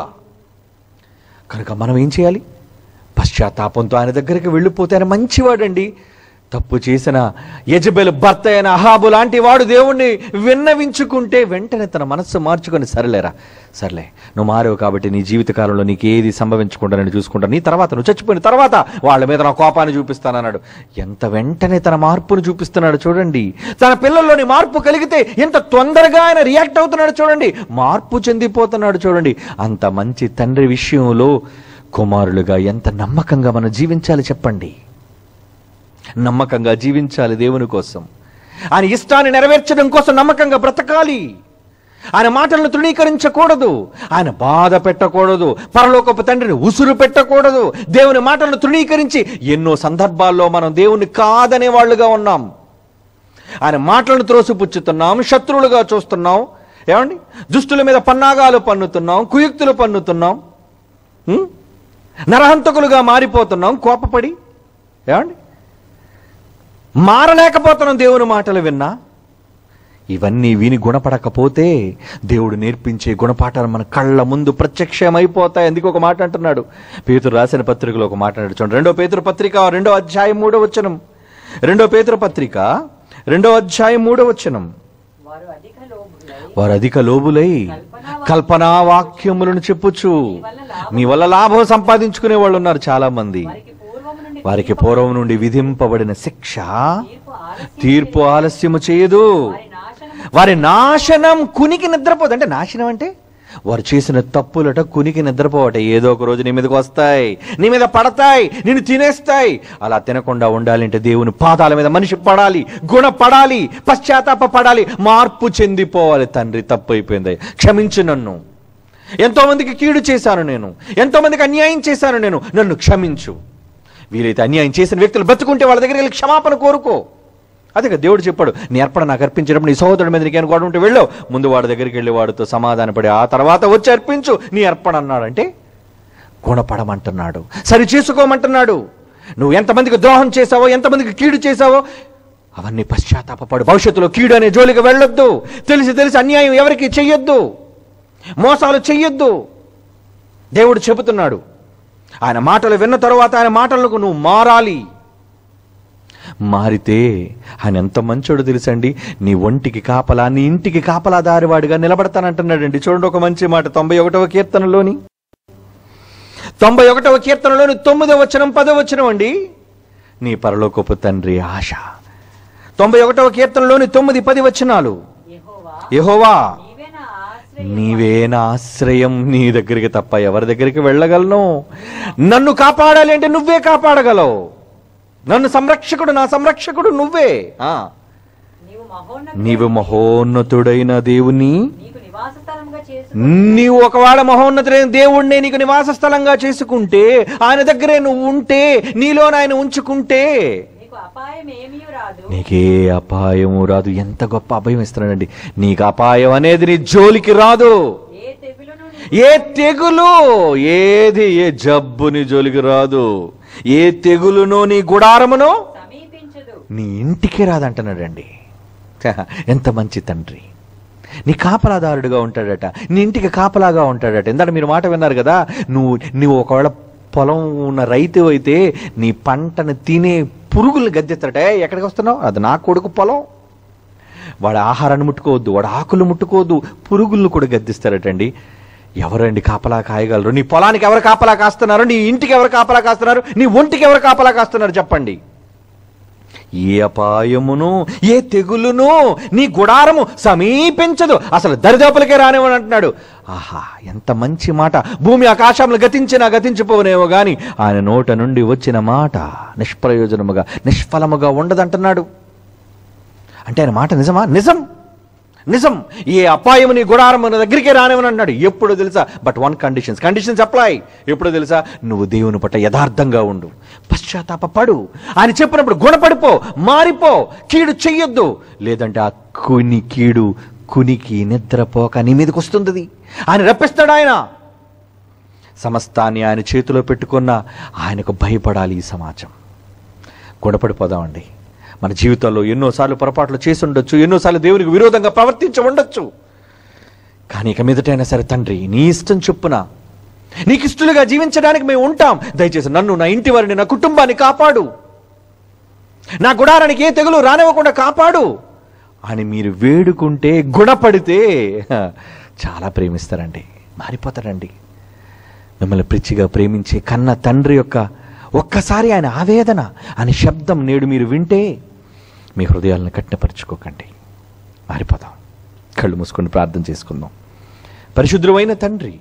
కనుక మనం ఏం చేయాలి పశ్చాత్తాపంతో ఆయన దగ్గరికి వెళ్ళిపోతే ఆయన మంచివాడండి తప్పు చేసిన యజబెల్ భర్త అయిన అహాబు లాంటి వాడు దేవుణ్ణి విన్నవించుకుంటే వెంటనే తన మనస్సు మార్చుకొని సరేలేరా సర్లే నువ్వు మారేవు కాబట్టి నీ జీవితకాలంలో నీకు ఏది సంభవించకుండా నేను చూసుకుంటాను నీ తర్వాత నువ్వు చచ్చిపోయిన తర్వాత వాళ్ళ మీద నా కోపాన్ని చూపిస్తానన్నాడు ఎంత వెంటనే తన మార్పును చూపిస్తున్నాడు చూడండి తన పిల్లల్లోని మార్పు కలిగితే ఎంత తొందరగా ఆయన రియాక్ట్ అవుతున్నాడు చూడండి మార్పు చెందిపోతున్నాడు చూడండి అంత మంచి తండ్రి విషయంలో కుమారులుగా ఎంత నమ్మకంగా మనం జీవించాలి చెప్పండి నమ్మకంగా జీవించాలి దేవుని కోసం ఆయన ఇష్టాన్ని నెరవేర్చడం కోసం నమ్మకంగా బ్రతకాలి ఆయన మాటలను తృణీకరించకూడదు ఆయన బాధ పెట్టకూడదు పరలోకపు తండ్రిని ఉసురు పెట్టకూడదు దేవుని మాటలను తృణీకరించి ఎన్నో సందర్భాల్లో మనం దేవుని కాదనే వాళ్ళుగా ఉన్నాం ఆయన మాటలను త్రోసిపుచ్చుతున్నాం శత్రువులుగా చూస్తున్నాం ఏమండి దుష్టుల మీద పన్నాగాలు పన్నుతున్నాం కుయుక్తులు పన్నుతున్నాం ఉం? నరహంతకులుగా మారిపోతున్నాం కోపపడి ఏమండి మారలేకపోతున్నాం దేవుని మాటలు విన్నా ఇవన్నీ విని గుణపడకపోతే దేవుడు నేర్పించే గుణపాఠాలు మన కళ్ళ ముందు ప్రత్యక్షమైపోతాయి అందుకు ఒక మాట అంటున్నాడు పేతురు రాసిన పత్రికలో ఒక మాట అంటాడు చూడండి రెండో పేతురు పత్రిక రెండో అధ్యాయం మూడో వచనం రెండో పేతురు పత్రిక రెండో అధ్యాయం మూడో వచనం వారు అధిక లోబులై వారు అధిక లోబులై కల్పనా వాక్యములను చెప్పుచు మీ వల్ల లాభం సంపాదించుకునే వాళ్ళు ఉన్నారు చాలా మంది వారికి పూర్వము నుండి వారికి పూర్వం నుండి విధింపబడిన శిక్ష తీర్పు ఆలస్యం తీర్పు ఆలస్యము చేయదు వారి నాశనము వారి నాశనం కునికి నిద్రపోదు అంటే నాశనం అంటే వారు చేసిన తప్పులట కునికి నిద్రపోవట ఏదో ఒక రోజు నీ మీదకి వస్తాయి నీ మీద పడతాయి నిన్ను తినేస్తాయి అలా తినకుండా ఉండాలంటే దేవుని పాదాల మీద మనిషి పడాలి గుణపడాలి పశ్చాత్తాప పడాలి మార్పు చెందిపోవాలి తండ్రి తప్పు అయిపోయింది క్షమించు నన్ను ఎంతో మందికి కీడు చేశాను నేను ఎంతో మందికి అన్యాయం చేశాను నేను నన్ను క్షమించు వీలైతే అన్యాయం చేసిన వ్యక్తులు బతుకుంటే వాళ్ళ దగ్గరికి వెళ్ళి క్షమాపణ కోరుకో అదే కదా దేవుడు చెప్పాడు నీ అర్పణ నాకు అర్పించినప్పుడు నీ సహోదరుడి మీద నీకేం గొడవ ఉంటే వెళ్ళావు ముందు వాడి దగ్గరికి వెళ్ళి వాడితో సమాధానపడి ఆ తర్వాత వచ్చి అర్పించు నీ అర్పణ అన్నాడంటే గుణపడమంటున్నాడు సరి చేసుకోమంటున్నాడు నువ్వు ఎంతమందికి ద్రోహం చేశావో ఎంతమందికి కీడు చేశావో అవన్నీ పశ్చాత్తాపడు భవిష్యత్తులో కీడు అనే జోలికి వెళ్ళొద్దు తెలిసి తెలిసి అన్యాయం ఎవరికి చెయ్యొద్దు మోసాలు చెయ్యొద్దు దేవుడు చెబుతున్నాడు ఆయన మాటలు విన్న తరువాత ఆయన మాటలకు నువ్వు మారాలి మారితే ఆయన ఎంత మంచోడు తెలుసండి నీ ఒంటికి కాపలా నీ ఇంటికి కాపలా దారివాడిగా నిలబడతానంటున్నాడండి చూడండి ఒక మంచి మాట తొంభై ఒకటవ కీర్తనలోని తొంభై ఒకటవ కీర్తనలోని తొమ్మిదవ వచనం పదవ వచనం అండి నీ పరలోకపు తండ్రి ఆశ తొంభై ఒకటవ కీర్తనలోని తొమ్మిది పది వచనాలు యెహోవా యెహోవా నీవే నా ఆశ్రయం నీవే నా ఆశ్రయం నీ దగ్గరికి తప్ప ఎవరి దగ్గరికి వెళ్ళగలను నన్ను కాపాడాలి అంటే నువ్వే కాపాడగలవు నన్ను సంరక్షకుడు నా సంరక్షకుడు నువ్వే ఆ నీవు మహోన్నత నీవు మహోన్నతుడైన దేవుని నీకు నివాస స్థలంగా చేసు నీవు ఒకవేళ మహోన్నతుడైన దేవుణ్ణే నీకు నివాస స్థలంగా చేసుకుంటే ఆయన దగ్గరే నువ్వు ఉంటే నీలో ఆయన ఉంచుకుంటే నీకు అపాయం ఏమీ రాదు నీకే అపాయము రాదు ఎంత గొప్ప అభయం ఇస్తున్నాడండి నీకు అపాయం అనేది నీ జోలికి రాదు ఏ తెగులును నీ- ఏ తెగులు ఏది ఏ జబ్బు నీ జోలికి రాదు ఏ తెగులునో నీ గుడారమునో సమీపించదు నీ ఇంటికే రాదంటున్నాడండి ఛ, ఎంత మంచి తండ్రి నీ కాపలాదారుడుగా ఉంటాడట నీ ఇంటికి కాపలాగా ఉంటాడట ఎందుకంటే మీరు మాట విన్నారు కదా నువ్వు నువ్వు ఒకవేళ పొలం ఉన్న రైతు అయితే నీ పంటను తినే పురుగులు గద్దెత్తాడట "ఏయ్, ఎక్కడికి వస్తున్నావు అది నా కొడుకు పొలం వాడి ఆహారాన్ని ముట్టుకోవద్దు వాడి ఆకులు ముట్టుకోవద్దు పురుగులను కూడా గద్దిస్తారటండి ఎవరండి కాపలా కాయగలరు నీ పొలానికి ఎవరు కాపలా కాస్తున్నారు నీ ఇంటికి ఎవరు కాపలా కాస్తున్నారు నీ ఒంటికి ఎవరు కాపలా కాస్తున్నారు చెప్పండి ఏ అపాయమును ఏ తెగులును నీ గుడారము సమీపించదు అసలు దరిదాపులకే రానివని అంటున్నాడు ఆహా ఎంత మంచి మాట భూమి ఆకాశములు గతించినా గతించిపోనేమో గాని ఆయన నోట నుండి వచ్చిన మాట నిష్ప్రయోజనముగా నిష్ఫలముగా ఉండదంటున్నాడు అంటే ఆయన మాట నిజమా నిజం నిజం ఏ అపాయము నీ గుడారం మన దగ్గరికి రానివని అన్నాడు ఎప్పుడు తెలుసా but one conditions conditions apply ఎప్పుడు తెలుసా నువ్వు దేవుని పట్ల యథార్థంగా ఉండు పశ్చాత్తాప పడు ఆయన చెప్పినప్పుడు గుణపడిపో మారిపో కీడు చెయ్యొద్దు లేదంటే ఆ కుని కీడు కునికి నిద్రపోక నీ మీదకి వస్తుంది ఆయన రప్పిస్తాడు ఆయన సమస్తాన్ని ఆయన చేతిలో పెట్టుకున్న ఆయనకు భయపడాలి ఈ సమాజం గుణపడిపోదామండి మన జీవితంలో ఎన్నోసార్లు పొరపాట్లు చేసి ఉండొచ్చు ఎన్నోసార్లు దేవునికి విరోధంగా ప్రవర్తించి ఉండొచ్చు కానీ ఇక మీదటైనా సరే తండ్రి నీ ఇష్టం చొప్పున నీకు ఇష్టలుగా జీవించడానికి మేము ఉంటాం దయచేసి నన్ను నా ఇంటి వారిని నా కుటుంబాన్ని కాపాడు నా గుడారానికి ఏ తెగులు రానివ్వకుండా కాపాడు అని మీరు వేడుకుంటే గుణపడితే హ, చాలా ప్రేమిస్తారండి మారిపోతారండి మిమ్మల్ని పిచ్చిగా ప్రేమించే కన్న తండ్రి యొక్క ఒక్కసారి ఆయన ఆవేదన అనే శబ్దం నేడు మీరు వింటే మీ హృదయాలను కఠినపరుచుకోకండి మారిపోదాం కళ్ళు మూసుకొని ప్రార్థన చేసుకుందాం పరిశుద్ధమైన తండ్రి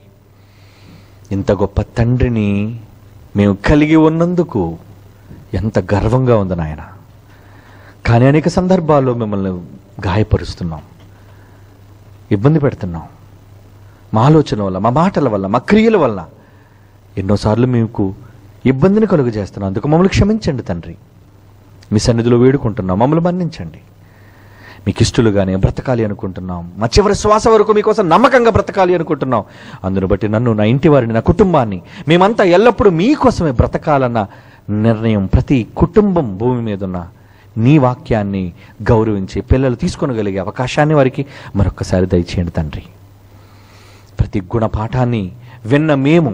ఇంత గొప్ప తండ్రిని మేము కలిగి ఉన్నందుకు ఎంత గర్వంగా ఉంది నాయన కానీ అనేక సందర్భాల్లో మిమ్మల్ని గాయపరుస్తున్నాం ఇబ్బంది పెడుతున్నాం మా ఆలోచన వల్ల మా మాటల వల్ల మా క్రియల వల్ల ఎన్నోసార్లు మీకు ఇబ్బందిని కలుగు చేస్తున్నాం అందుకు మమ్మల్ని క్షమించండి తండ్రి మీ సన్నిధిలో వేడుకుంటున్నాం మమ్మల్ని మన్నించండి మీకు ఇష్టలుగానే బ్రతకాలి అనుకుంటున్నాం మా చివరి శ్వాస వరకు మీకోసం నమ్మకంగా బ్రతకాలి అనుకుంటున్నాం అందును బట్టి నన్ను నా ఇంటి వారిని నా కుటుంబాన్ని మేమంతా ఎల్లప్పుడూ మీకోసమే బ్రతకాలన్న నిర్ణయం ప్రతి కుటుంబం భూమి మీద ఉన్న నీ వాక్యాన్ని గౌరవించి పిల్లలు తీసుకొనగలిగే అవకాశాన్ని వారికి మరొక్కసారి దయచేయండి తండ్రి ప్రతి గుణపాఠాన్ని విన్న మేము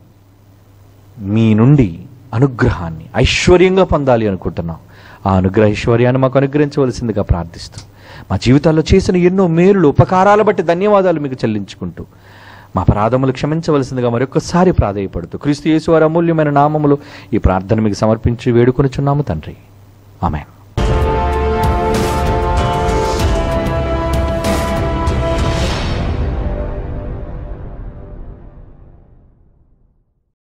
మీ నుండి అనుగ్రహాన్ని ఐశ్వర్యంగా పొందాలి అనుకుంటున్నాం ఆ అనుగ్రహ ఐశ్వర్యాన్ని మాకు అనుగ్రహించవలసిందిగా ప్రార్థిస్తూ మా జీవితాల్లో చేసిన ఎన్నో మేలులు ఉపకారాల బట్టి ధన్యవాదాలు మీకు చెల్లించుకుంటూ మా అపరాధములు క్షమించవలసిందిగా మరొకసారి ప్రాధేయపడుతూ క్రీస్తు యేసు వారి అమూల్యమైన నామములు ఈ ప్రార్థన మీకు సమర్పించి వేడుకొనిచున్నాము తండ్రి ఆమె